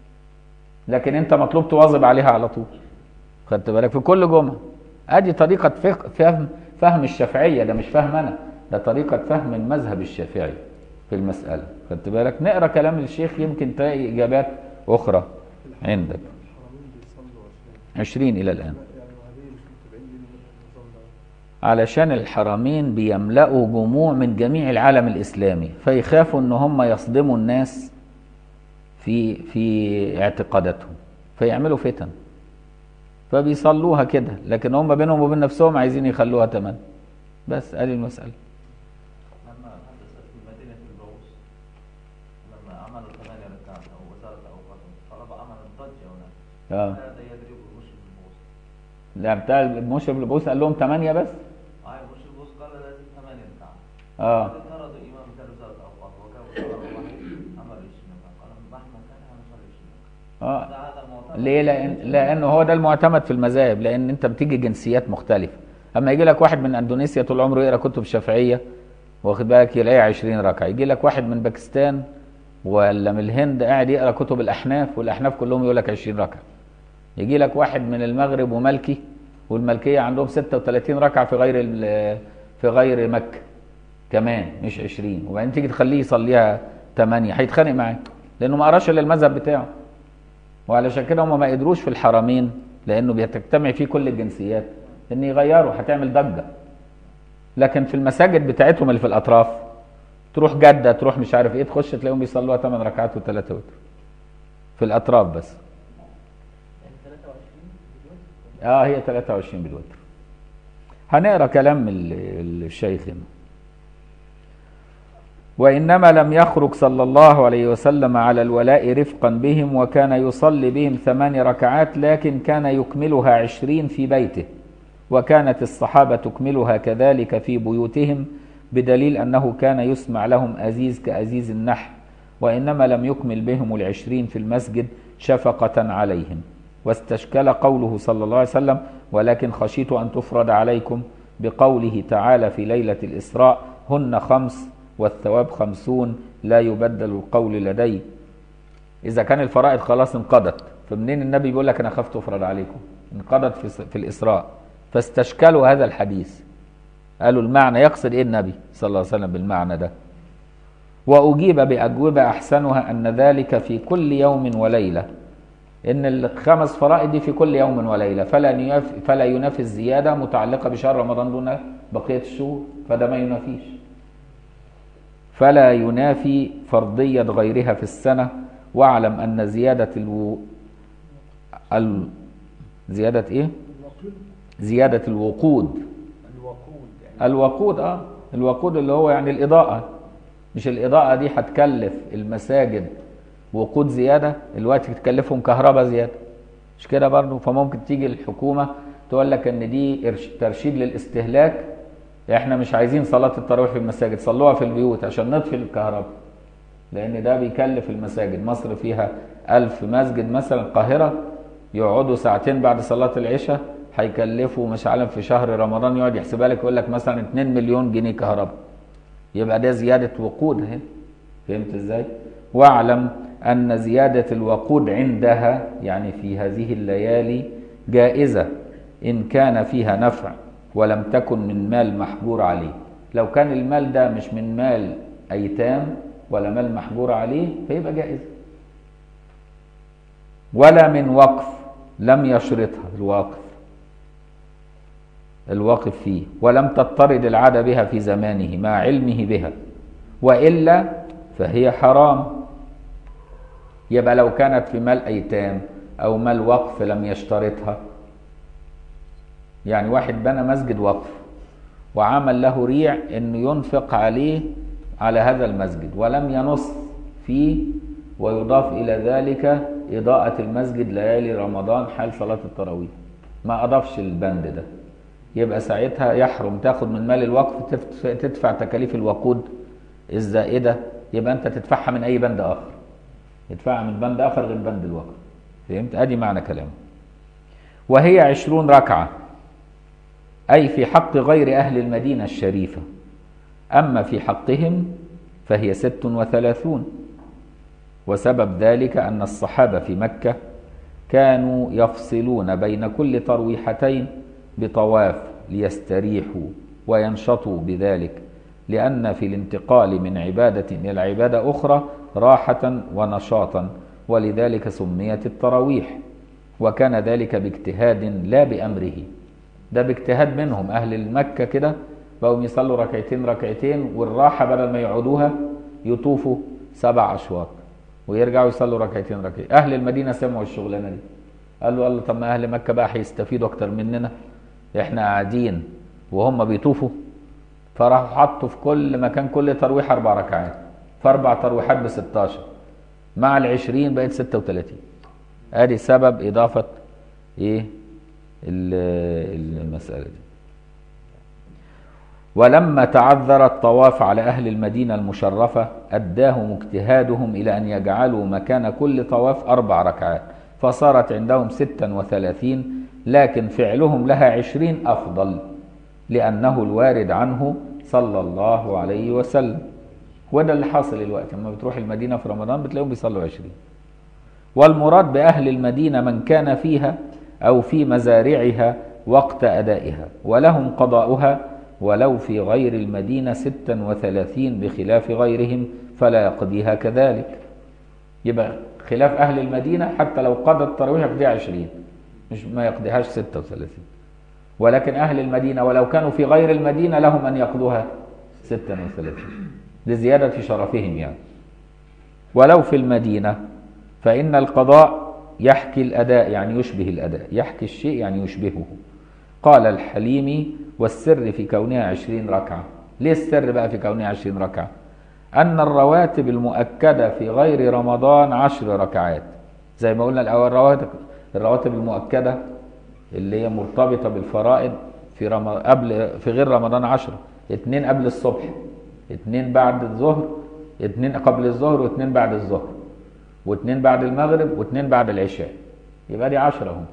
Speaker 1: لكن انت مطلوب تواظب عليها على طول خدت بالك في كل جمعه ادي طريقه فق- فهم فهم الشافعيه ده مش فهم انا ده طريقه فهم المذهب الشافعي في المساله خدت بالك نقرا كلام الشيخ يمكن تلاقي اجابات اخرى عندك
Speaker 2: الحرمين بيصلوا عشان
Speaker 1: عشرين الى الان
Speaker 2: يعني وهذه مش متابعين ليه النظام ده
Speaker 1: علشان الحرمين بيملأوا جموع من جميع العالم الإسلامي فيخافوا إن هم يصدموا الناس في في اعتقاداتهم فيعملوا فتن فبيصلوها كده لكن هم بينهم وبين نفسهم عايزين يخلوها تمام بس ادي المسألة
Speaker 3: لما حدث في مدينة البوس لما عملوا ثمانية ركعات أو وزارة أوقاتهم طلب عمل ضجة هناك
Speaker 1: اه
Speaker 3: هذا يدري المشرف البوس
Speaker 1: لا بتاع المشرف البوس قال لهم ثمانية بس
Speaker 3: هاي المشرف البوس قال لازم ثمانية ركعات
Speaker 1: اه
Speaker 3: فرضوا إمام كان وزارة أوقات وكان وزارة أوقات عمل 20 ركعة قال مهما كان هنصلي 20 ركعة
Speaker 1: اه
Speaker 3: هذا هذا المعتمد
Speaker 1: ليه لان لانه هو ده المعتمد في المذاهب لان انت بتيجي جنسيات مختلفه اما يجي لك واحد من اندونيسيا طول عمره يقرا كتب شافعيه واخد بالك يلاقي 20 ركعه يجي لك واحد من باكستان ولا من الهند قاعد يقرا كتب الاحناف والاحناف كلهم يقول لك 20 ركعه يجي لك واحد من المغرب وملكي والملكيه عندهم 36 ركعه في غير ال- في غير مكه كمان مش 20 وبعدين تيجي تخليه يصليها 8 هيتخانق معاك لانه ما قراش الا المذهب بتاعه وعلشان كده هم ما قدروش في الحرمين لانه بتجتمع فيه كل الجنسيات ان يغيروا هتعمل ضجه لكن في المساجد بتاعتهم اللي في الاطراف تروح جده تروح مش عارف ايه تخش تلاقيهم بيصلوها 8 ركعات وثلاثه وتر في الاطراف بس
Speaker 2: يعني 23 دلوقتي
Speaker 1: اه هي 23 بالوتر هنقرا كلام ال- الشيخ هنا وإنما لم يخرج صلى الله عليه وسلم على الولاء رفقا بهم وكان يصلي بهم ثمان ركعات لكن كان يكملها عشرين في بيته وكانت الصحابة تكملها كذلك في بيوتهم بدليل أنه كان يسمع لهم أزيز كأزيز النحل وإنما لم يكمل بهم العشرين في المسجد شفقة عليهم واستشكل قوله صلى الله عليه وسلم ولكن خشيت أن تفرض عليكم بقوله تعالى في ليلة الإسراء هن خمس والثواب خمسون لا يبدل القول لدي إذا كان الفرائض خلاص انقضت فمنين النبي بيقول لك أنا خفت تفرض عليكم انقضت في, في الإسراء فاستشكلوا هذا الحديث قالوا المعنى يقصد إيه النبي صلى الله عليه وسلم بالمعنى ده وأجيب بأجوبة أحسنها أن ذلك في كل يوم وليلة إن الخمس فرائض دي في كل يوم وليلة فلا ينافي فلا ينافي الزيادة متعلقة بشهر رمضان دون بقية الشهور فده ما ينافيش فلا ينافي فرضية غيرها في السنة واعلم أن زيادة الو... ال... زيادة إيه؟ زيادة الوقود
Speaker 2: الوقود يعني
Speaker 1: الوقود اه الوقود اللي هو يعني الإضاءة مش الإضاءة دي هتكلف المساجد وقود زيادة الوقت تكلفهم كهرباء زيادة مش كده برضه فممكن تيجي الحكومة تقول لك ان دي إرش- ترشيد للاستهلاك احنا مش عايزين صلاة التراويح في المساجد صلوها في البيوت عشان نطفي الكهرباء لان ده بيكلف المساجد مصر فيها ألف مسجد مثلا القاهرة يقعدوا ساعتين بعد صلاة العشاء هيكلفوا مش عارف في شهر رمضان يقعد يحسبها لك يقول لك مثلا 2 مليون جنيه كهرباء يبقى ده زيادة وقود اهي فهمت ازاي؟ واعلم أن زيادة الوقود عندها يعني في هذه الليالي جائزة إن كان فيها نفع ولم تكن من مال محجور عليه لو كان المال ده مش من مال أيتام ولا مال محجور عليه فيبقى جائزة ولا من وقف لم يشرطها الواقف الواقف فيه ولم تضطرد العادة بها في زمانه مع علمه بها وإلا فهي حرام يبقى لو كانت في مال أيتام أو مال وقف لم يشترطها يعني واحد بنى مسجد وقف وعمل له ريع انه ينفق عليه على هذا المسجد ولم ينص فيه ويضاف الى ذلك اضاءة المسجد ليالي رمضان حال صلاة التراويح ما اضافش البند ده يبقى ساعتها يحرم تاخد من مال الوقف تف- تدفع تكاليف الوقود الزائدة يبقى انت تدفعها من اي بند اخر يدفعها من بند اخر غير بند الوقف فهمت ادي معنى كلامه وهي عشرون ركعة أي في حق غير أهل المدينة الشريفة أما في حقهم فهي ست وثلاثون وسبب ذلك أن الصحابة في مكة كانوا يفصلون بين كل ترويحتين بطواف ليستريحوا وينشطوا بذلك لأن في الانتقال من عبادة إلى عبادة أخرى راحة ونشاطا ولذلك سميت التراويح وكان ذلك باجتهاد لا بأمره ده باجتهاد منهم أهل المكة كده بقوا يصلوا ركعتين ركعتين والراحة بدل ما يقعدوها يطوفوا سبع أشواط ويرجعوا يصلوا ركعتين ركعتين أهل المدينة سمعوا الشغلانة دي قالوا الله طب ما أهل مكة بقى هيستفيدوا أكتر مننا إحنا قاعدين وهم بيطوفوا فراحوا حطوا في كل مكان كل ترويح أربع ركعات فأربع ترويحات ب 16 مع العشرين بقت 36 ادي سبب اضافه ايه ال- المساله دي ولما تعذر الطواف على اهل المدينه المشرفه اداهم اجتهادهم الى ان يجعلوا مكان كل طواف اربع ركعات فصارت عندهم ستا وثلاثين لكن فعلهم لها عشرين افضل لانه الوارد عنه صلى الله عليه وسلم وده اللي حاصل الوقت لما بتروح المدينه في رمضان بتلاقيهم بيصلوا عشرين والمراد بأهل المدينة من كان فيها أو في مزارعها وقت أدائها ولهم قضاؤها ولو في غير المدينة ستا وثلاثين بخلاف غيرهم فلا يقضيها كذلك يبقى خلاف أهل المدينة حتى لو قضى التراويح يقضيها عشرين مش ما يقضيهاش ستة وثلاثين ولكن أهل المدينة ولو كانوا في غير المدينة لهم أن يقضوها ستا وثلاثين لزيادة شرفهم يعني ولو في المدينة فإن القضاء يحكي الأداء يعني يشبه الأداء يحكي الشيء يعني يشبهه قال الحليمي والسر في كونها عشرين ركعة ليه السر بقى في كونها عشرين ركعة أن الرواتب المؤكدة في غير رمضان عشر ركعات زي ما قلنا الأول الرواتب الرواتب المؤكدة اللي هي مرتبطة بالفرائض في رم... قبل في غير رمضان عشرة اتنين قبل الصبح اتنين بعد الظهر اتنين قبل الظهر واتنين بعد الظهر واتنين بعد المغرب واتنين بعد العشاء يبقى دي عشرة هم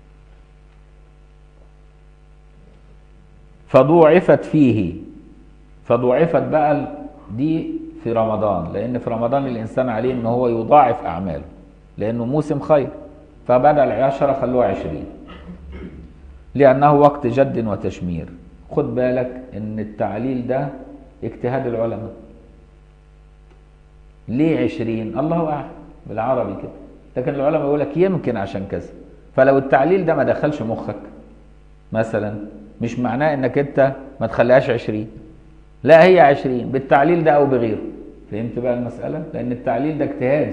Speaker 1: فضوعفت فيه فضوعفت بقى ال- دي في رمضان لان في رمضان الانسان عليه ان هو يضاعف اعماله لانه موسم خير فبدل عشرة خلوها عشرين لانه وقت جد وتشمير خد بالك ان التعليل ده اجتهاد العلماء ليه عشرين الله اعلم بالعربي كده لكن العلماء يقول لك يمكن عشان كذا فلو التعليل ده ما دخلش مخك مثلا مش معناه انك انت ما تخليهاش عشرين لا هي عشرين بالتعليل ده او بغيره فهمت بقى المسألة لان التعليل ده اجتهادي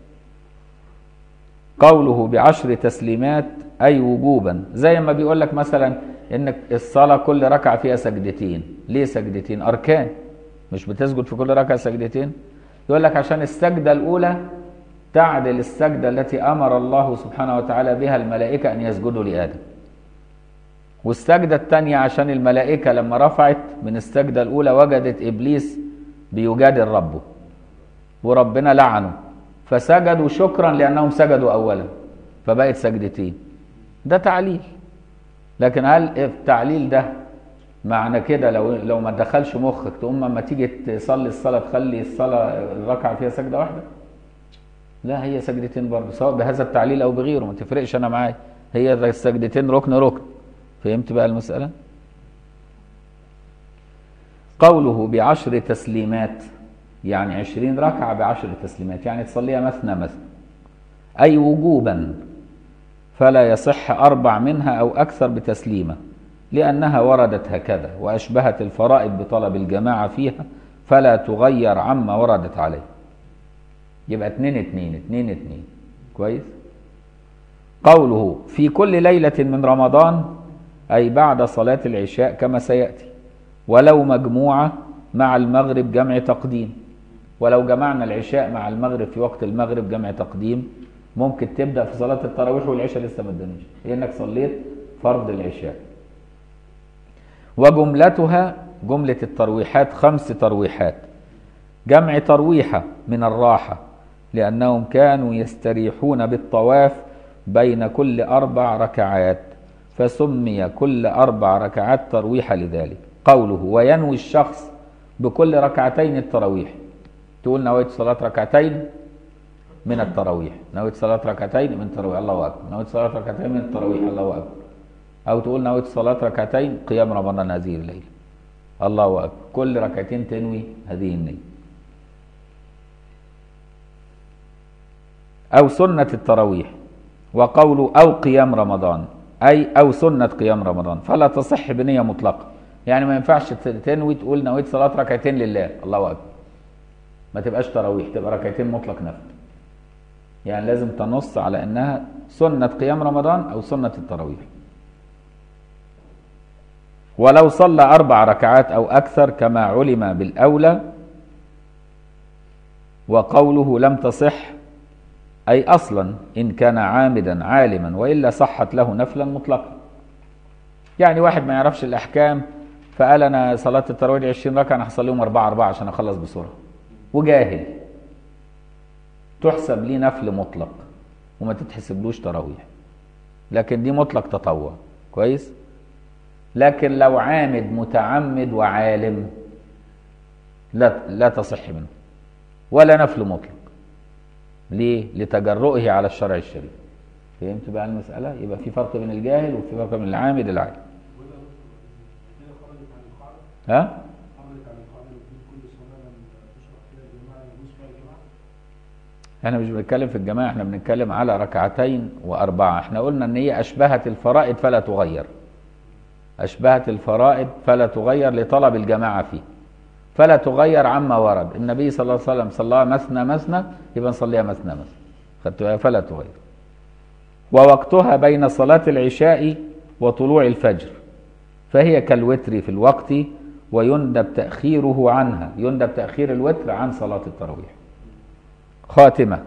Speaker 1: قوله بعشر تسليمات اي وجوبا زي ما بيقول لك مثلا ان الصلاة كل ركعة فيها سجدتين ليه سجدتين اركان مش بتسجد في كل ركعة سجدتين يقول لك عشان السجدة الاولى تعدل السجدة التي امر الله سبحانه وتعالى بها الملائكة ان يسجدوا لآدم والسجدة الثانية عشان الملائكة لما رفعت من السجدة الأولى وجدت إبليس بيجادل ربه وربنا لعنه فسجدوا شكرا لأنهم سجدوا أولا فبقت سجدتين ده تعليل لكن هل التعليل ده معنى كده لو لو ما دخلش مخك تقوم لما تيجي تصلي الصلاة تخلي الصلاة الركعة فيها سجدة واحدة لا هي سجدتين برضه سواء بهذا التعليل أو بغيره ما تفرقش أنا معايا هي السجدتين ركن ركن فهمت بقى المسألة قوله بعشر تسليمات يعني عشرين ركعة بعشر تسليمات يعني تصليها مثنى مثنى أي وجوبا فلا يصح أربع منها أو أكثر بتسليمة لأنها وردت هكذا وأشبهت الفرائض بطلب الجماعة فيها فلا تغير عما وردت عليه يبقى اتنين اتنين اتنين اتنين كويس قوله في كل ليلة من رمضان أي بعد صلاة العشاء كما سيأتي ولو مجموعة مع المغرب جمع تقديم ولو جمعنا العشاء مع المغرب في وقت المغرب جمع تقديم ممكن تبدأ في صلاة التراويح والعشاء لسه ما ادانيش لأنك صليت فرض العشاء وجملتها جملة الترويحات خمس ترويحات جمع ترويحة من الراحة لأنهم كانوا يستريحون بالطواف بين كل أربع ركعات فسمي كل أربع ركعات ترويحة لذلك قوله وينوي الشخص بكل ركعتين التراويح تقول نويت صلاة ركعتين من التراويح نويت صلاة ركعتين من التراويح الله أكبر نويت صلاة ركعتين من التراويح الله أكبر أو تقول نويت صلاة ركعتين قيام رمضان هذه الليلة الله أكبر كل ركعتين تنوي هذه النية أو سنة التراويح وقوله أو قيام رمضان أي أو سنة قيام رمضان فلا تصح بنية مطلقة يعني ما ينفعش تنوي تقول نويت صلاة ركعتين لله الله أكبر ما تبقاش تراويح تبقى ركعتين مطلق نفل يعني لازم تنص على أنها سنة قيام رمضان أو سنة التراويح ولو صلى أربع ركعات أو أكثر كما علم بالأولى وقوله لم تصح أي أصلا إن كان عامدا عالما وإلا صحت له نفلا مطلقا يعني واحد ما يعرفش الأحكام فقال أنا صلاة التراويح 20 ركعة أنا هصليهم أربعة أربعة عشان أخلص بسرعة وجاهل تحسب ليه نفل مطلق وما تتحسبلوش تراويح لكن دي مطلق تطوع كويس لكن لو عامد متعمد وعالم لا لا تصح منه ولا نفل مطلق ليه؟ لتجرؤه على الشرع الشريف فهمت بقى المسألة؟ يبقى في فرق بين الجاهل وفي فرق بين العامد العالم ها؟ احنا مش بنتكلم في الجماعة احنا بنتكلم على ركعتين وأربعة احنا قلنا ان هي أشبهت الفرائض فلا تغير أشبهت الفرائض فلا تغير لطلب الجماعة فيه فلا تغير عما ورد النبي صلى الله عليه وسلم صلاها مثنى مثنى يبقى نصليها مثنى مثنى خدت بالك؟ فلا تغير ووقتها بين صلاة العشاء وطلوع الفجر فهي كالوتر في الوقت ويندب تأخيره عنها يندب تأخير الوتر عن صلاة التراويح خاتمة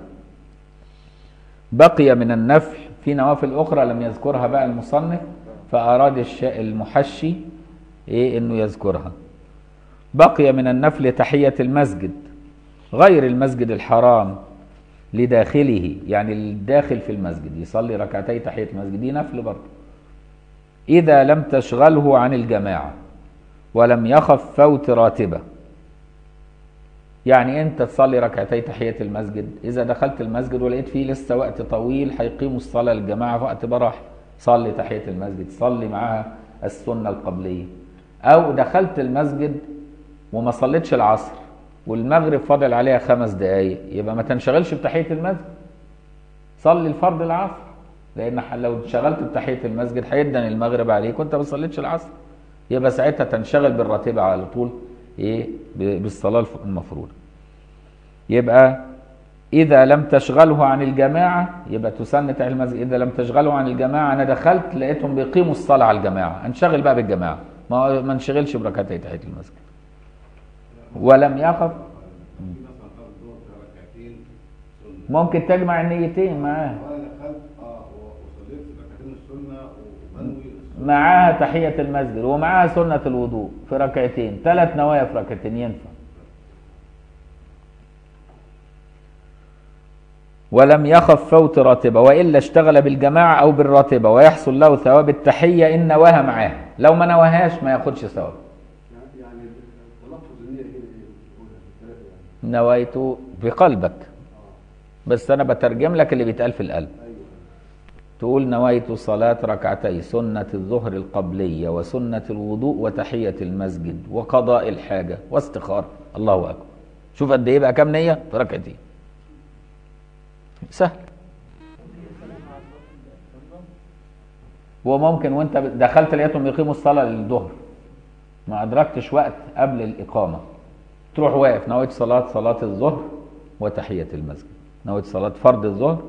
Speaker 1: بقي من النفل في نوافل أخرى لم يذكرها بقى المصنف فأراد الش- المحشي إيه إنه يذكرها بقي من النفل تحية المسجد غير المسجد الحرام لداخله يعني الداخل في المسجد يصلي ركعتي تحية المسجد دي نفل برضه إذا لم تشغله عن الجماعة ولم يخف فوت راتبة يعني أنت تصلي ركعتي تحية المسجد إذا دخلت المسجد ولقيت فيه لسه وقت طويل هيقيموا الصلاة للجماعة في وقت براح صلي تحية المسجد صلي معاها السنة القبلية أو دخلت المسجد وما صليتش العصر والمغرب فاضل عليها خمس دقايق يبقى ما تنشغلش بتحية المسجد صلي الفرض العصر لان ح- لو انشغلت بتحيه المسجد هيدن المغرب عليك وانت ما صليتش العصر يبقى ساعتها تنشغل بالراتبه على طول ايه ب- بالصلاه الف- المفروضه يبقى اذا لم تشغله عن الجماعه يبقى تسن تحيه المسجد اذا لم تشغله عن الجماعه انا دخلت لقيتهم بيقيموا الصلاه على الجماعه انشغل بقى بالجماعه ما ما انشغلش بركعتي تحيه المسجد ولم يخف ممكن تجمع النيتين معاه
Speaker 4: وانا دخلت اه وصليت ركعتين السنه وبنوي
Speaker 1: معاها تحية المسجد ومعاها سنة الوضوء في ركعتين ثلاث نوايا في ركعتين ينفع ولم يخف فوت راتبة وإلا اشتغل بالجماعة أو بالراتبة ويحصل له ثواب التحية إن نواها معاها لو ما نواهاش ما ياخدش ثواب
Speaker 4: يعني يعني تلفظ النيه هنا ايه؟ بتقولها بالثلاثه يعني
Speaker 1: نويت بقلبك بس أنا بترجم لك اللي بيتقال في القلب
Speaker 4: ايوه
Speaker 1: تقول نويت صلاة ركعتي سنة الظهر القبلية وسنة الوضوء وتحية المسجد وقضاء الحاجة واستخارة الله أكبر شوف قد إيه بقى كام نية في ركعتين سهل وممكن وانت دخلت لقيتهم يقيموا الصلاة للظهر ما أدركتش وقت قبل الإقامة تروح واقف نويت صلاة صلاة الظهر وتحية المسجد نويت صلاة فرض الظهر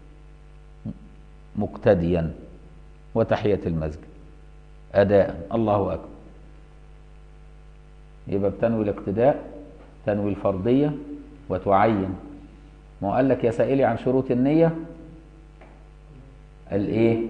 Speaker 1: مقتديا وتحية المسجد أداء الله أكبر يبقى بتنوي الاقتداء تنوي الفرضية وتعين ما هو قال لك يا سائلي عن شروط النية الايه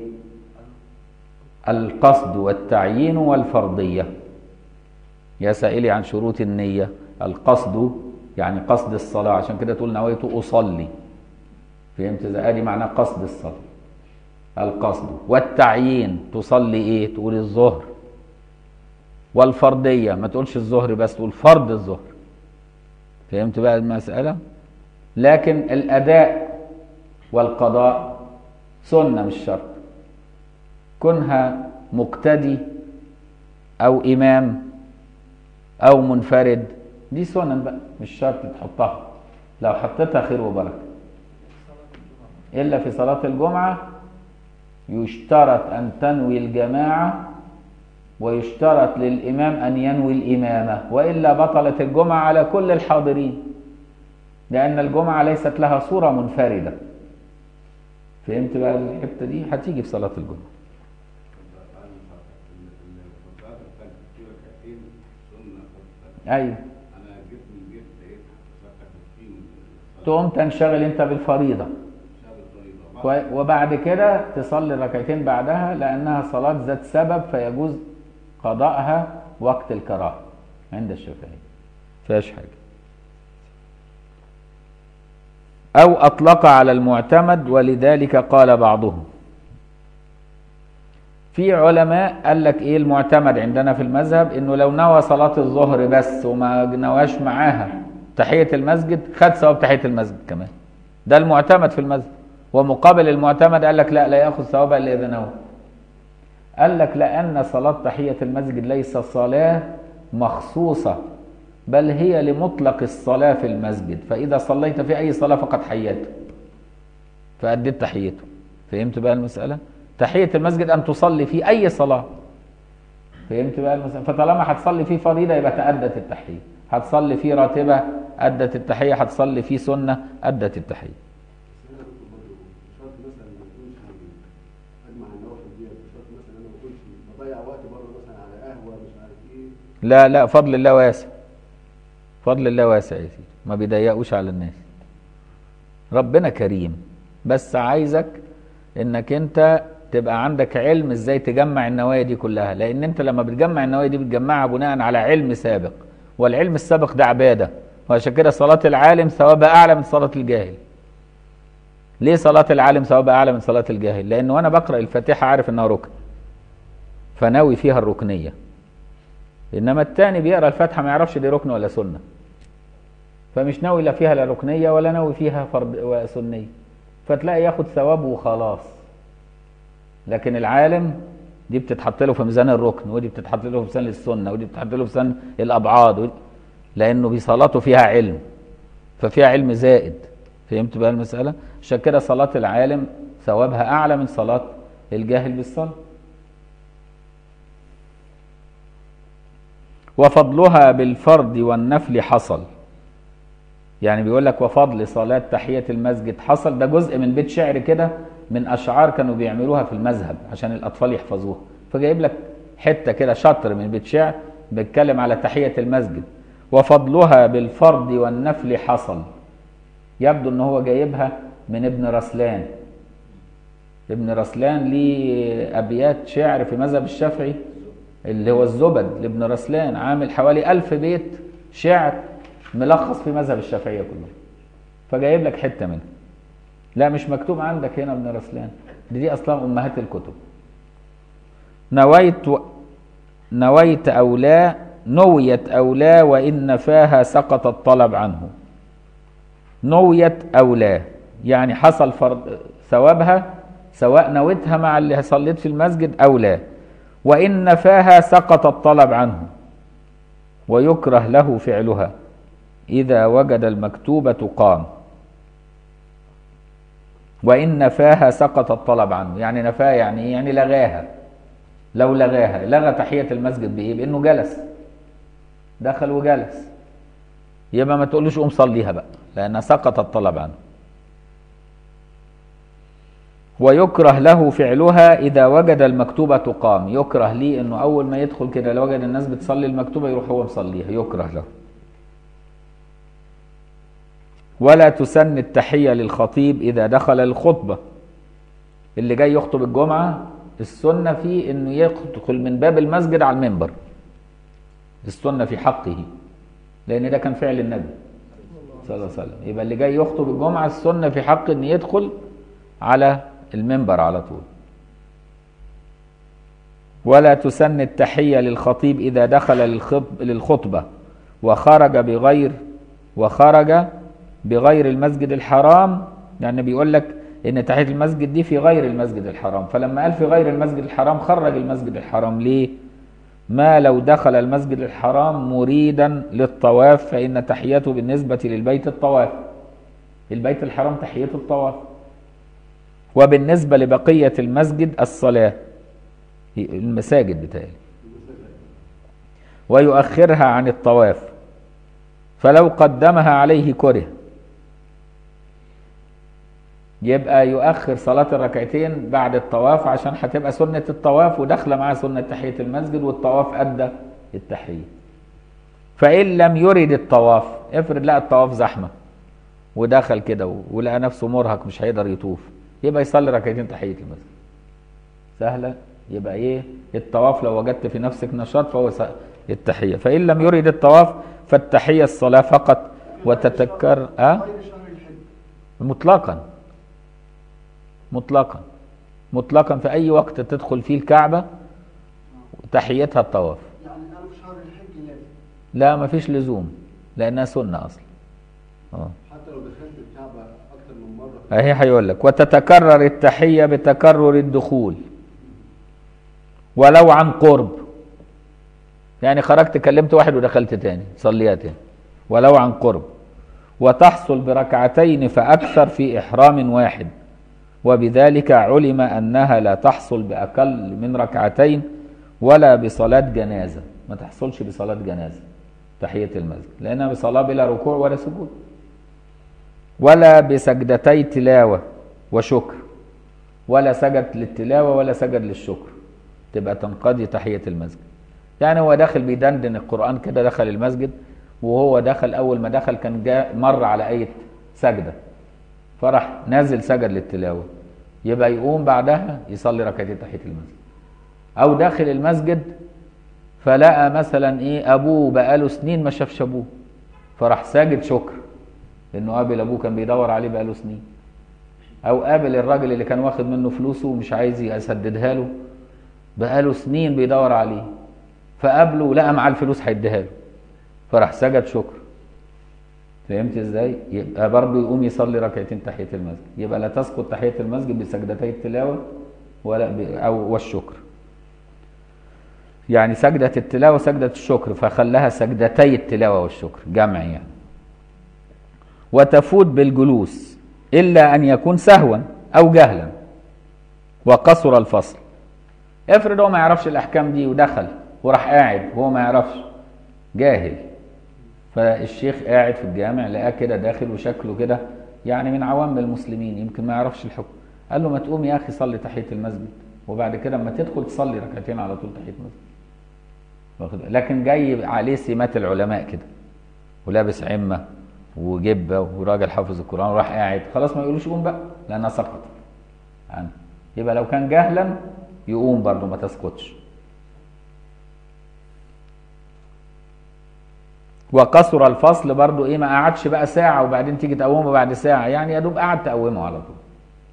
Speaker 1: القصد والتعيين والفرضية يا سائلي عن شروط النية القصد يعني قصد الصلاة عشان كده تقول نويت أصلي فهمت إذا ادي معناه قصد الصلاة القصد والتعيين تصلي ايه تقول الظهر والفرضية ما تقولش الظهر بس تقول فرض الظهر فهمت بقى المسألة لكن الأداء والقضاء سنة مش شرط كونها مقتدي أو إمام أو منفرد دي سنن بقى مش شرط تحطها لو حطيتها خير وبركة إلا في صلاة الجمعة يشترط أن تنوي الجماعة ويشترط للإمام أن ينوي الإمامة وإلا بطلت الجمعة على كل الحاضرين لأن الجمعة ليست لها صورة منفردة فهمت بقى الحتة دي هتيجي في صلاة الجمعة
Speaker 4: الصلاه الفجر في ركعتين سنه خمسة.
Speaker 1: أيوه
Speaker 4: انا جيت من البيت لقيت ركعه في
Speaker 1: تقوم تنشغل أنت بالفريضة
Speaker 4: شهر الفريضه
Speaker 1: كوي- وبعد كده تصلي ركعتين بعدها لأنها صلاة ذات سبب فيجوز قضاءها وقت الكراهة عند الشافعي فيهاش حاجة أو أطلق على المعتمد ولذلك قال بعضهم في علماء قال لك ايه المعتمد عندنا في المذهب انه لو نوى صلاة الظهر بس وما نواش معاها تحية المسجد خد ثواب تحية المسجد كمان ده المعتمد في المذهب ومقابل المعتمد قال لك لا لا ياخذ ثوابها الا اذا نوى قال لك لان صلاة تحية المسجد ليس صلاة مخصوصة بل هي لمطلق الصلاة في المسجد فإذا صليت في أي صلاة فقد حيته فأديت تحيته فهمت بقى المسألة تحية المسجد أن تصلي في أي صلاة فهمت بقى المسألة فطالما هتصلي فيه فريضة يبقى تأدت التحية هتصلي فيه راتبة أدت التحية هتصلي فيه سنة أدت التحية
Speaker 4: بس انا كنت برضه شرط مثلا ما يكونش اجمع النوافل ديت شرط مثلا انا ما اكونش بضيع وقت بره مثلا على قهوه مش عارف ايه
Speaker 1: لا لا فضل الله واسع فضل الله واسع يا سيدي ما بيضيقوش على الناس ربنا كريم بس عايزك انك انت تبقى عندك علم ازاي تجمع النوايا دي كلها لان انت لما بتجمع النوايا دي بتجمعها بناء على علم سابق والعلم السابق ده عباده وعشان كده صلاه العالم ثوابها اعلى من صلاه الجاهل ليه صلاه العالم ثوابها اعلى من صلاه الجاهل لان وانا بقرا الفاتحه عارف انها ركن فناوي فيها الركنيه انما التاني بيقرا الفاتحه ما يعرفش دي ركن ولا سنه فمش ناوي لا فيها لا ركنيه ولا ناوي فيها فرض وسنيه فتلاقي ياخد ثواب وخلاص لكن العالم دي بتتحط له في ميزان الركن ودي بتتحط له في ميزان السنه ودي بتتحط له في ميزان الابعاد ودي لانه بصلاته فيها علم ففيها علم زائد فهمت بقى المساله عشان كده صلاه العالم ثوابها اعلى من صلاه الجاهل بالصلاه وفضلها بالفرض والنفل حصل يعني بيقول لك وفضل صلاة تحية المسجد حصل ده جزء من بيت شعر كده من أشعار كانوا بيعملوها في المذهب عشان الأطفال يحفظوها فجايب لك حتة كده شطر من بيت شعر بيتكلم على تحية المسجد وفضلها بالفرض والنفل حصل يبدو ان هو جايبها من ابن رسلان ابن رسلان ليه أبيات شعر في مذهب الشافعي اللي هو الزبد لابن رسلان عامل حوالي ألف بيت شعر ملخص في مذهب الشافعية كله فجايب لك حتة منها لا مش مكتوب عندك هنا ابن رسلان دي, دي أصلا أمهات الكتب نويت و... نويت أو لا نويت أو لا وإن نفاها سقط الطلب عنه نويت أو لا يعني حصل فرض ثوابها سواء نويتها مع اللي صليت في المسجد أو لا وإن نفاها سقط الطلب عنه ويكره له فعلها إذا وجد المكتوبة قام وإن نفاها سقط الطلب عنه يعني نفاها يعني إيه؟ يعني لغاها لو لغاها لغى تحية المسجد بإيه بإنه جلس دخل وجلس يبقى ما تقولوش قوم صليها بقى لأنها سقط الطلب عنه ويكره له فعلها إذا وجد المكتوبة قام يكره ليه إنه أول ما يدخل كده لو وجد الناس بتصلي المكتوبة يروح هو مصليها يكره له ولا تسن التحية للخطيب إذا دخل الخطبة اللي جاي يخطب الجمعة السنة فيه إنه يدخل من باب المسجد على المنبر السنة في حقه لأن ده كان فعل النبي صلى الله عليه وسلم يبقى اللي جاي يخطب الجمعة السنة في حق إن يدخل على المنبر على طول ولا تسن التحية للخطيب إذا دخل للخطب للخطبة وخرج بغير وخرج بغير المسجد الحرام يعني بيقول لك ان تحيه المسجد دي في غير المسجد الحرام فلما قال في غير المسجد الحرام خرج المسجد الحرام ليه ما لو دخل المسجد الحرام مريدا للطواف فان تحيته بالنسبه للبيت الطواف البيت الحرام تحيته الطواف وبالنسبه لبقيه المسجد الصلاه المساجد بتاعي ويؤخرها عن الطواف فلو قدمها عليه كره يبقى يؤخر صلاة الركعتين بعد الطواف عشان هتبقى سنة الطواف وداخلة معاه سنة تحية المسجد والطواف أدى التحية فإن لم يرد الطواف افرض لقى الطواف زحمة ودخل كده ولقى نفسه مرهق مش هيقدر يطوف يبقى يصلي ركعتين تحية المسجد سهلة يبقى ايه الطواف لو وجدت في نفسك نشاط فهو التحية فإن لم يرد الطواف فالتحية الصلاة فقط وتتكرر أه؟
Speaker 2: غير شهر الحج
Speaker 1: مطلقا مطلقا مطلقا في أي وقت تدخل فيه الكعبة تحيتها الطواف
Speaker 2: يعني قالوا في شهر الحج لازم
Speaker 1: لا مفيش لزوم لأنها سنة أصلا اه
Speaker 4: حتى لو دخلت الكعبه اكتر من مره
Speaker 1: اهي هيقول لك وتتكرر التحية بتكرر الدخول ولو عن قرب يعني خرجت كلمت واحد ودخلت تاني صليها تاني ولو عن قرب وتحصل بركعتين فأكثر في إحرام واحد وبذلك علم أنها لا تحصل بأقل من ركعتين ولا بصلاة جنازة ما تحصلش بصلاة جنازة تحية المسجد لأنها بصلاة بلا ركوع ولا سجود ولا بسجدتي تلاوة وشكر ولا سجد للتلاوة ولا سجد للشكر تبقى تنقضي تحية المسجد يعني هو داخل بيدندن القرآن كده دخل المسجد وهو دخل أول ما دخل كان جاء مر على آية سجدة فراح نازل سجد للتلاوة يبقى يقوم بعدها يصلي ركعتين تحية المسجد أو داخل المسجد فلقى مثلا إيه أبوه بقاله سنين ما شافش أبوه فراح ساجد شكر لأنه قابل أبوه كان بيدور عليه بقاله سنين أو قابل الراجل اللي كان واخد منه فلوسه ومش عايز يسددها له بقاله سنين بيدور عليه فقابله ولقى معاه الفلوس هيديها له فراح سجد شكر فهمت ازاي؟ يبقى برضه يقوم يصلي ركعتين تحية المسجد، يبقى لا تسقط تحية المسجد بسجدتي التلاوة ولا ب... أو والشكر. يعني سجدة التلاوة سجدة الشكر فخلاها سجدتي التلاوة والشكر جمع يعني. وتفوت بالجلوس إلا أن يكون سهوا أو جهلا وقصر الفصل. افرض هو ما يعرفش الأحكام دي ودخل وراح قاعد وهو ما يعرفش جاهل فالشيخ قاعد في الجامع لقاه كده داخل وشكله كده يعني من عوام المسلمين يمكن ما يعرفش الحكم قال له ما تقوم يا اخي صلي تحيه المسجد وبعد كده اما تدخل تصلي ركعتين على طول تحيه المسجد واخد لكن جاي عليه سمات العلماء كده ولابس عمه وجبه وراجل حافظ القران وراح قاعد خلاص ما يقولوش قوم بقى لانها سقطت عنه يبقى لو كان جهلا يقوم برضه ما تسقطش وقصر الفصل برضو ايه ما قعدش بقى ساعة وبعدين تيجي تقومه بعد ساعة يعني يا دوب قعد تقومه على طول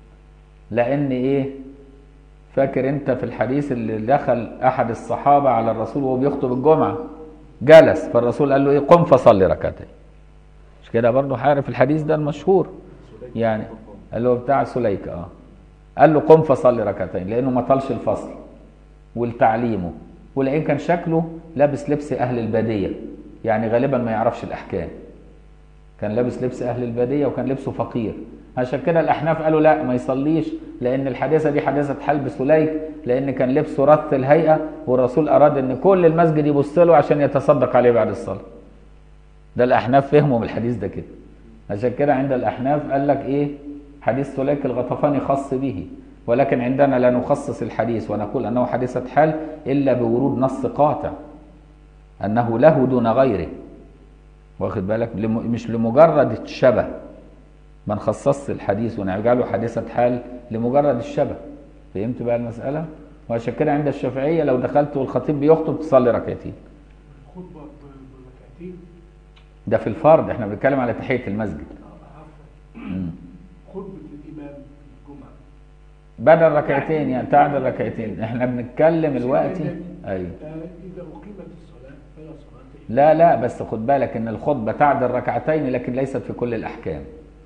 Speaker 1: لأن ايه فاكر انت في الحديث اللي دخل أحد الصحابة على الرسول وهو بيخطب الجمعة جلس فالرسول قال له ايه قم فصلي ركعتين مش كده برضو عارف الحديث ده المشهور يعني قال له بتاع سليك اه قال له قم فصلي ركعتين لأنه ما طالش الفصل والتعليمه ولقين كان شكله لابس لبس أهل البادية يعني غالبا ما يعرفش الاحكام كان لابس لبس اهل الباديه وكان لبسه فقير عشان كده الاحناف قالوا لا ما يصليش لان الحادثه دي حادثه حلب سليك لان كان لبسه رث الهيئه والرسول اراد ان كل المسجد يبص له عشان يتصدق عليه بعد الصلاه ده الاحناف فهموا من الحديث ده كده عشان كده عند الاحناف قال لك ايه حديث سليك الغطفاني خاص به ولكن عندنا لا نخصص الحديث ونقول انه حادثه حال الا بورود نص قاطع انه له دون غيره واخد بالك لم... مش لمجرد الشبه ما نخصصش الحديث ونجعله حادثة حال لمجرد الشبه فهمت بقى المسألة وعشان كده عند الشافعية لو دخلت والخطيب بيخطب تصلي ركعتين
Speaker 5: الخطبة بركعتين
Speaker 1: ده في الفرض احنا بنتكلم على تحية المسجد
Speaker 5: عفوا
Speaker 1: مم.
Speaker 5: خطبة الإمام في الجمعة
Speaker 1: بدل ركعتين يعني تعدل ركعتين احنا بنتكلم الوقت ايوه
Speaker 5: آه، إذا أقيمت الصلاة فلا صلاة إلا
Speaker 1: لا لا بس خد بالك ان الخطبة تعدل ركعتين لكن ليست في كل الاحكام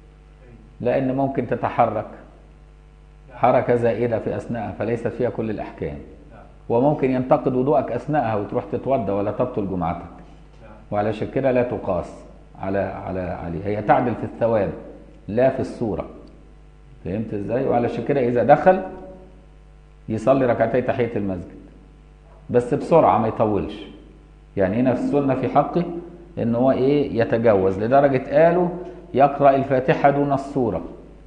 Speaker 1: لان ممكن تتحرك حركة زائدة في اثناءها فليست فيها كل الاحكام
Speaker 5: نعم
Speaker 1: وممكن ينتقد وضوءك اثناءها وتروح تتوضا ولا تبطل جمعتك
Speaker 5: نعم
Speaker 1: وعلشان كده لا تقاس على على عليه هي تعدل في الثواب لا في الصوره فهمت ازاي وعلشان كده اذا دخل يصلي ركعتي تحيه المسجد بس بسرعه ما يطولش يعني هنا في السنه في حقه ان هو ايه يتجوز لدرجه قالوا يقرا الفاتحه دون السوره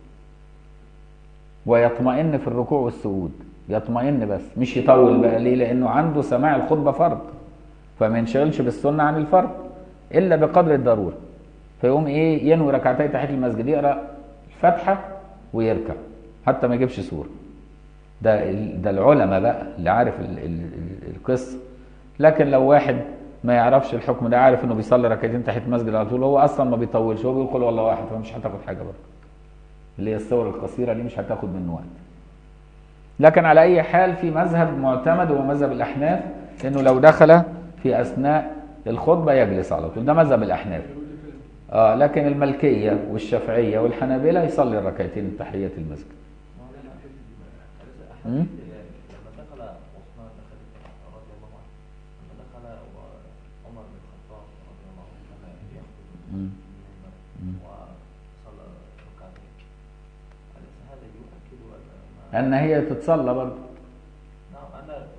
Speaker 1: ويطمئن في الركوع والسجود يطمئن بس مش يطول بقى ليه لانه عنده سماع الخطبه فرض فما ينشغلش بالسنه عن الفرض الا بقدر الضروره فيقوم ايه ينوي ركعتي تحيه المسجد يقرا الفاتحه ويركع حتى ما يجيبش سوره ده ال- ده العلماء بقى اللي عارف ال- ال- ال- القصه لكن لو واحد ما يعرفش الحكم ده عارف انه بيصلي ركعتين تحيه المسجد على طول هو اصلا ما بيطولش هو بيقول قل والله واحد فمش هتاخد حاجه برضه اللي هي الصور القصيره دي مش هتاخد منه وقت لكن على اي حال في مذهب معتمد وهو مذهب الاحناف انه لو دخل في اثناء الخطبه يجلس على طول ده مذهب الاحناف اه لكن الملكيه والشافعيه والحنابله يصلي الركعتين تحيه المسجد
Speaker 3: مولانا
Speaker 1: مم؟
Speaker 3: أحاديث لما دخل عثمان دخل رضي الله عنه لما دخل عمر بن الخطاب رضي الله عنه كان يخطب
Speaker 1: مم. مم.
Speaker 3: وصلى ركعتين أليس هذا يؤكد ولا ما
Speaker 1: ان هي تتصلى برضه
Speaker 3: نعم أنا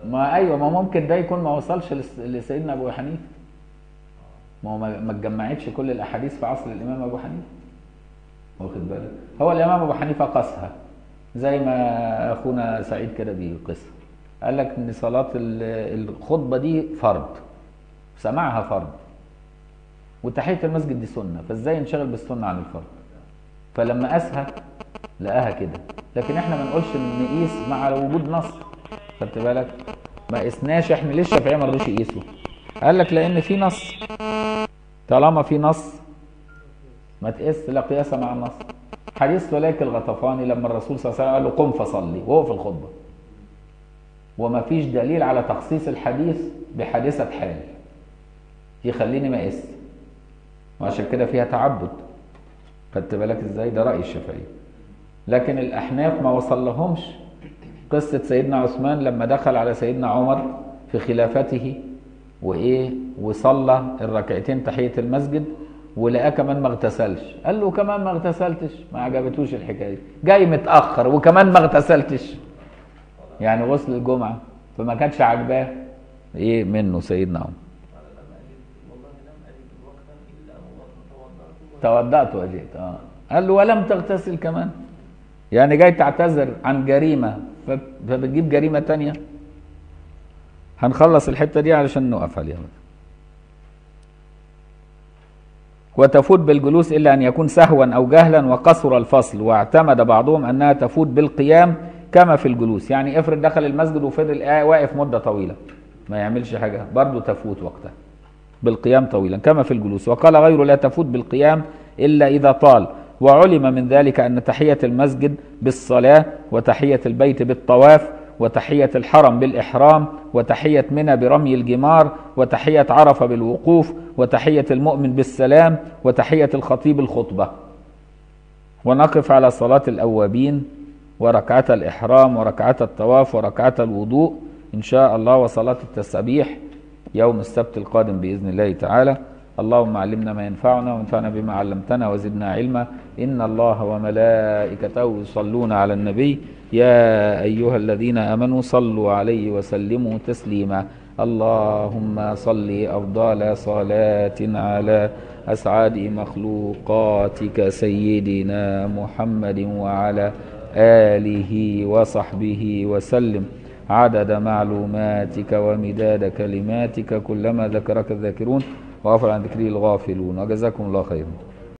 Speaker 1: ما ايوه ما ممكن ده يكون ما وصلش لس- لسيدنا ابو حنيفه ما هو ما ما اتجمعتش كل الاحاديث في عصر الامام ابو حنيفه واخد بالك هو الامام ابو حنيفه قاسها زي ما اخونا سعيد كده بيقيسها قال لك ان صلاه ال- الخطبه دي فرض سماعها فرض وتحيه المسجد دي سنه فازاي نشغل بالسنه عن الفرض فلما قاسها لقاها كده لكن احنا ما نقولش نقيس مع وجود نص خدت بالك ما قسناش احنا ليه الشافعيه ما رضوش يقيسوا قال لك لان في نص طالما في نص ما تقيس لا قياس مع النص حديث سليك الغطفاني لما الرسول صلى الله عليه وسلم قال له قم فصلي وهو في الخطبه وما فيش دليل على تخصيص الحديث بحادثه حال يخليني ما اقيس وعشان كده فيها تعبد خدت بالك ازاي ده راي الشافعيه لكن الاحناف ما وصل لهمش قصه سيدنا عثمان لما دخل على سيدنا عمر في خلافته وايه وصلى الركعتين تحيه المسجد ولقاه كمان ما اغتسلش قال له كمان ما اغتسلتش ما عجبتوش الحكايه دي. جاي متاخر وكمان ما اغتسلتش يعني غسل الجمعه فما كانتش عاجباه ايه منه سيدنا عمر
Speaker 3: قال لم أجد والله لم أجد وقتا إلا توضأت
Speaker 1: توضأت وجئت اه قال له ولم تغتسل كمان يعني جاي تعتذر عن جريمة ف- فبتجيب جريمة تانية هنخلص الحتة دي علشان نقف عليها وتفوت بالجلوس إلا أن يكون سهوا أو جهلا وقصر الفصل واعتمد بعضهم أنها تفوت بالقيام كما في الجلوس يعني افرض دخل المسجد وفضل قاعد- واقف مدة طويلة ما يعملش حاجة برضه تفوت وقتها بالقيام طويلا كما في الجلوس وقال غيره لا تفوت بالقيام إلا إذا طال وعلم من ذلك أن تحية المسجد بالصلاة وتحية البيت بالطواف وتحية الحرم بالإحرام وتحية منى برمي الجمار وتحية عرفة بالوقوف وتحية المؤمن بالسلام وتحية الخطيب الخطبة ونقف على صلاة الأوابين وركعة الإحرام وركعة الطواف وركعة الوضوء إن شاء الله وصلاة التسبيح يوم السبت القادم بإذن الله تعالى اللهم علمنا ما ينفعنا وانفعنا بما علمتنا وزدنا علما إن الله وملائكته يصلون على النبي يا أيها الذين آمنوا صلوا عليه وسلموا تسليما اللهم صل أفضل صلاة على أسعد مخلوقاتك سيدنا محمد وعلى آله وصحبه وسلم عدد معلوماتك ومداد كلماتك كلما ذكرك الذاكرون وغفر عن ذكره الغافلون وجزاكم الله خيرا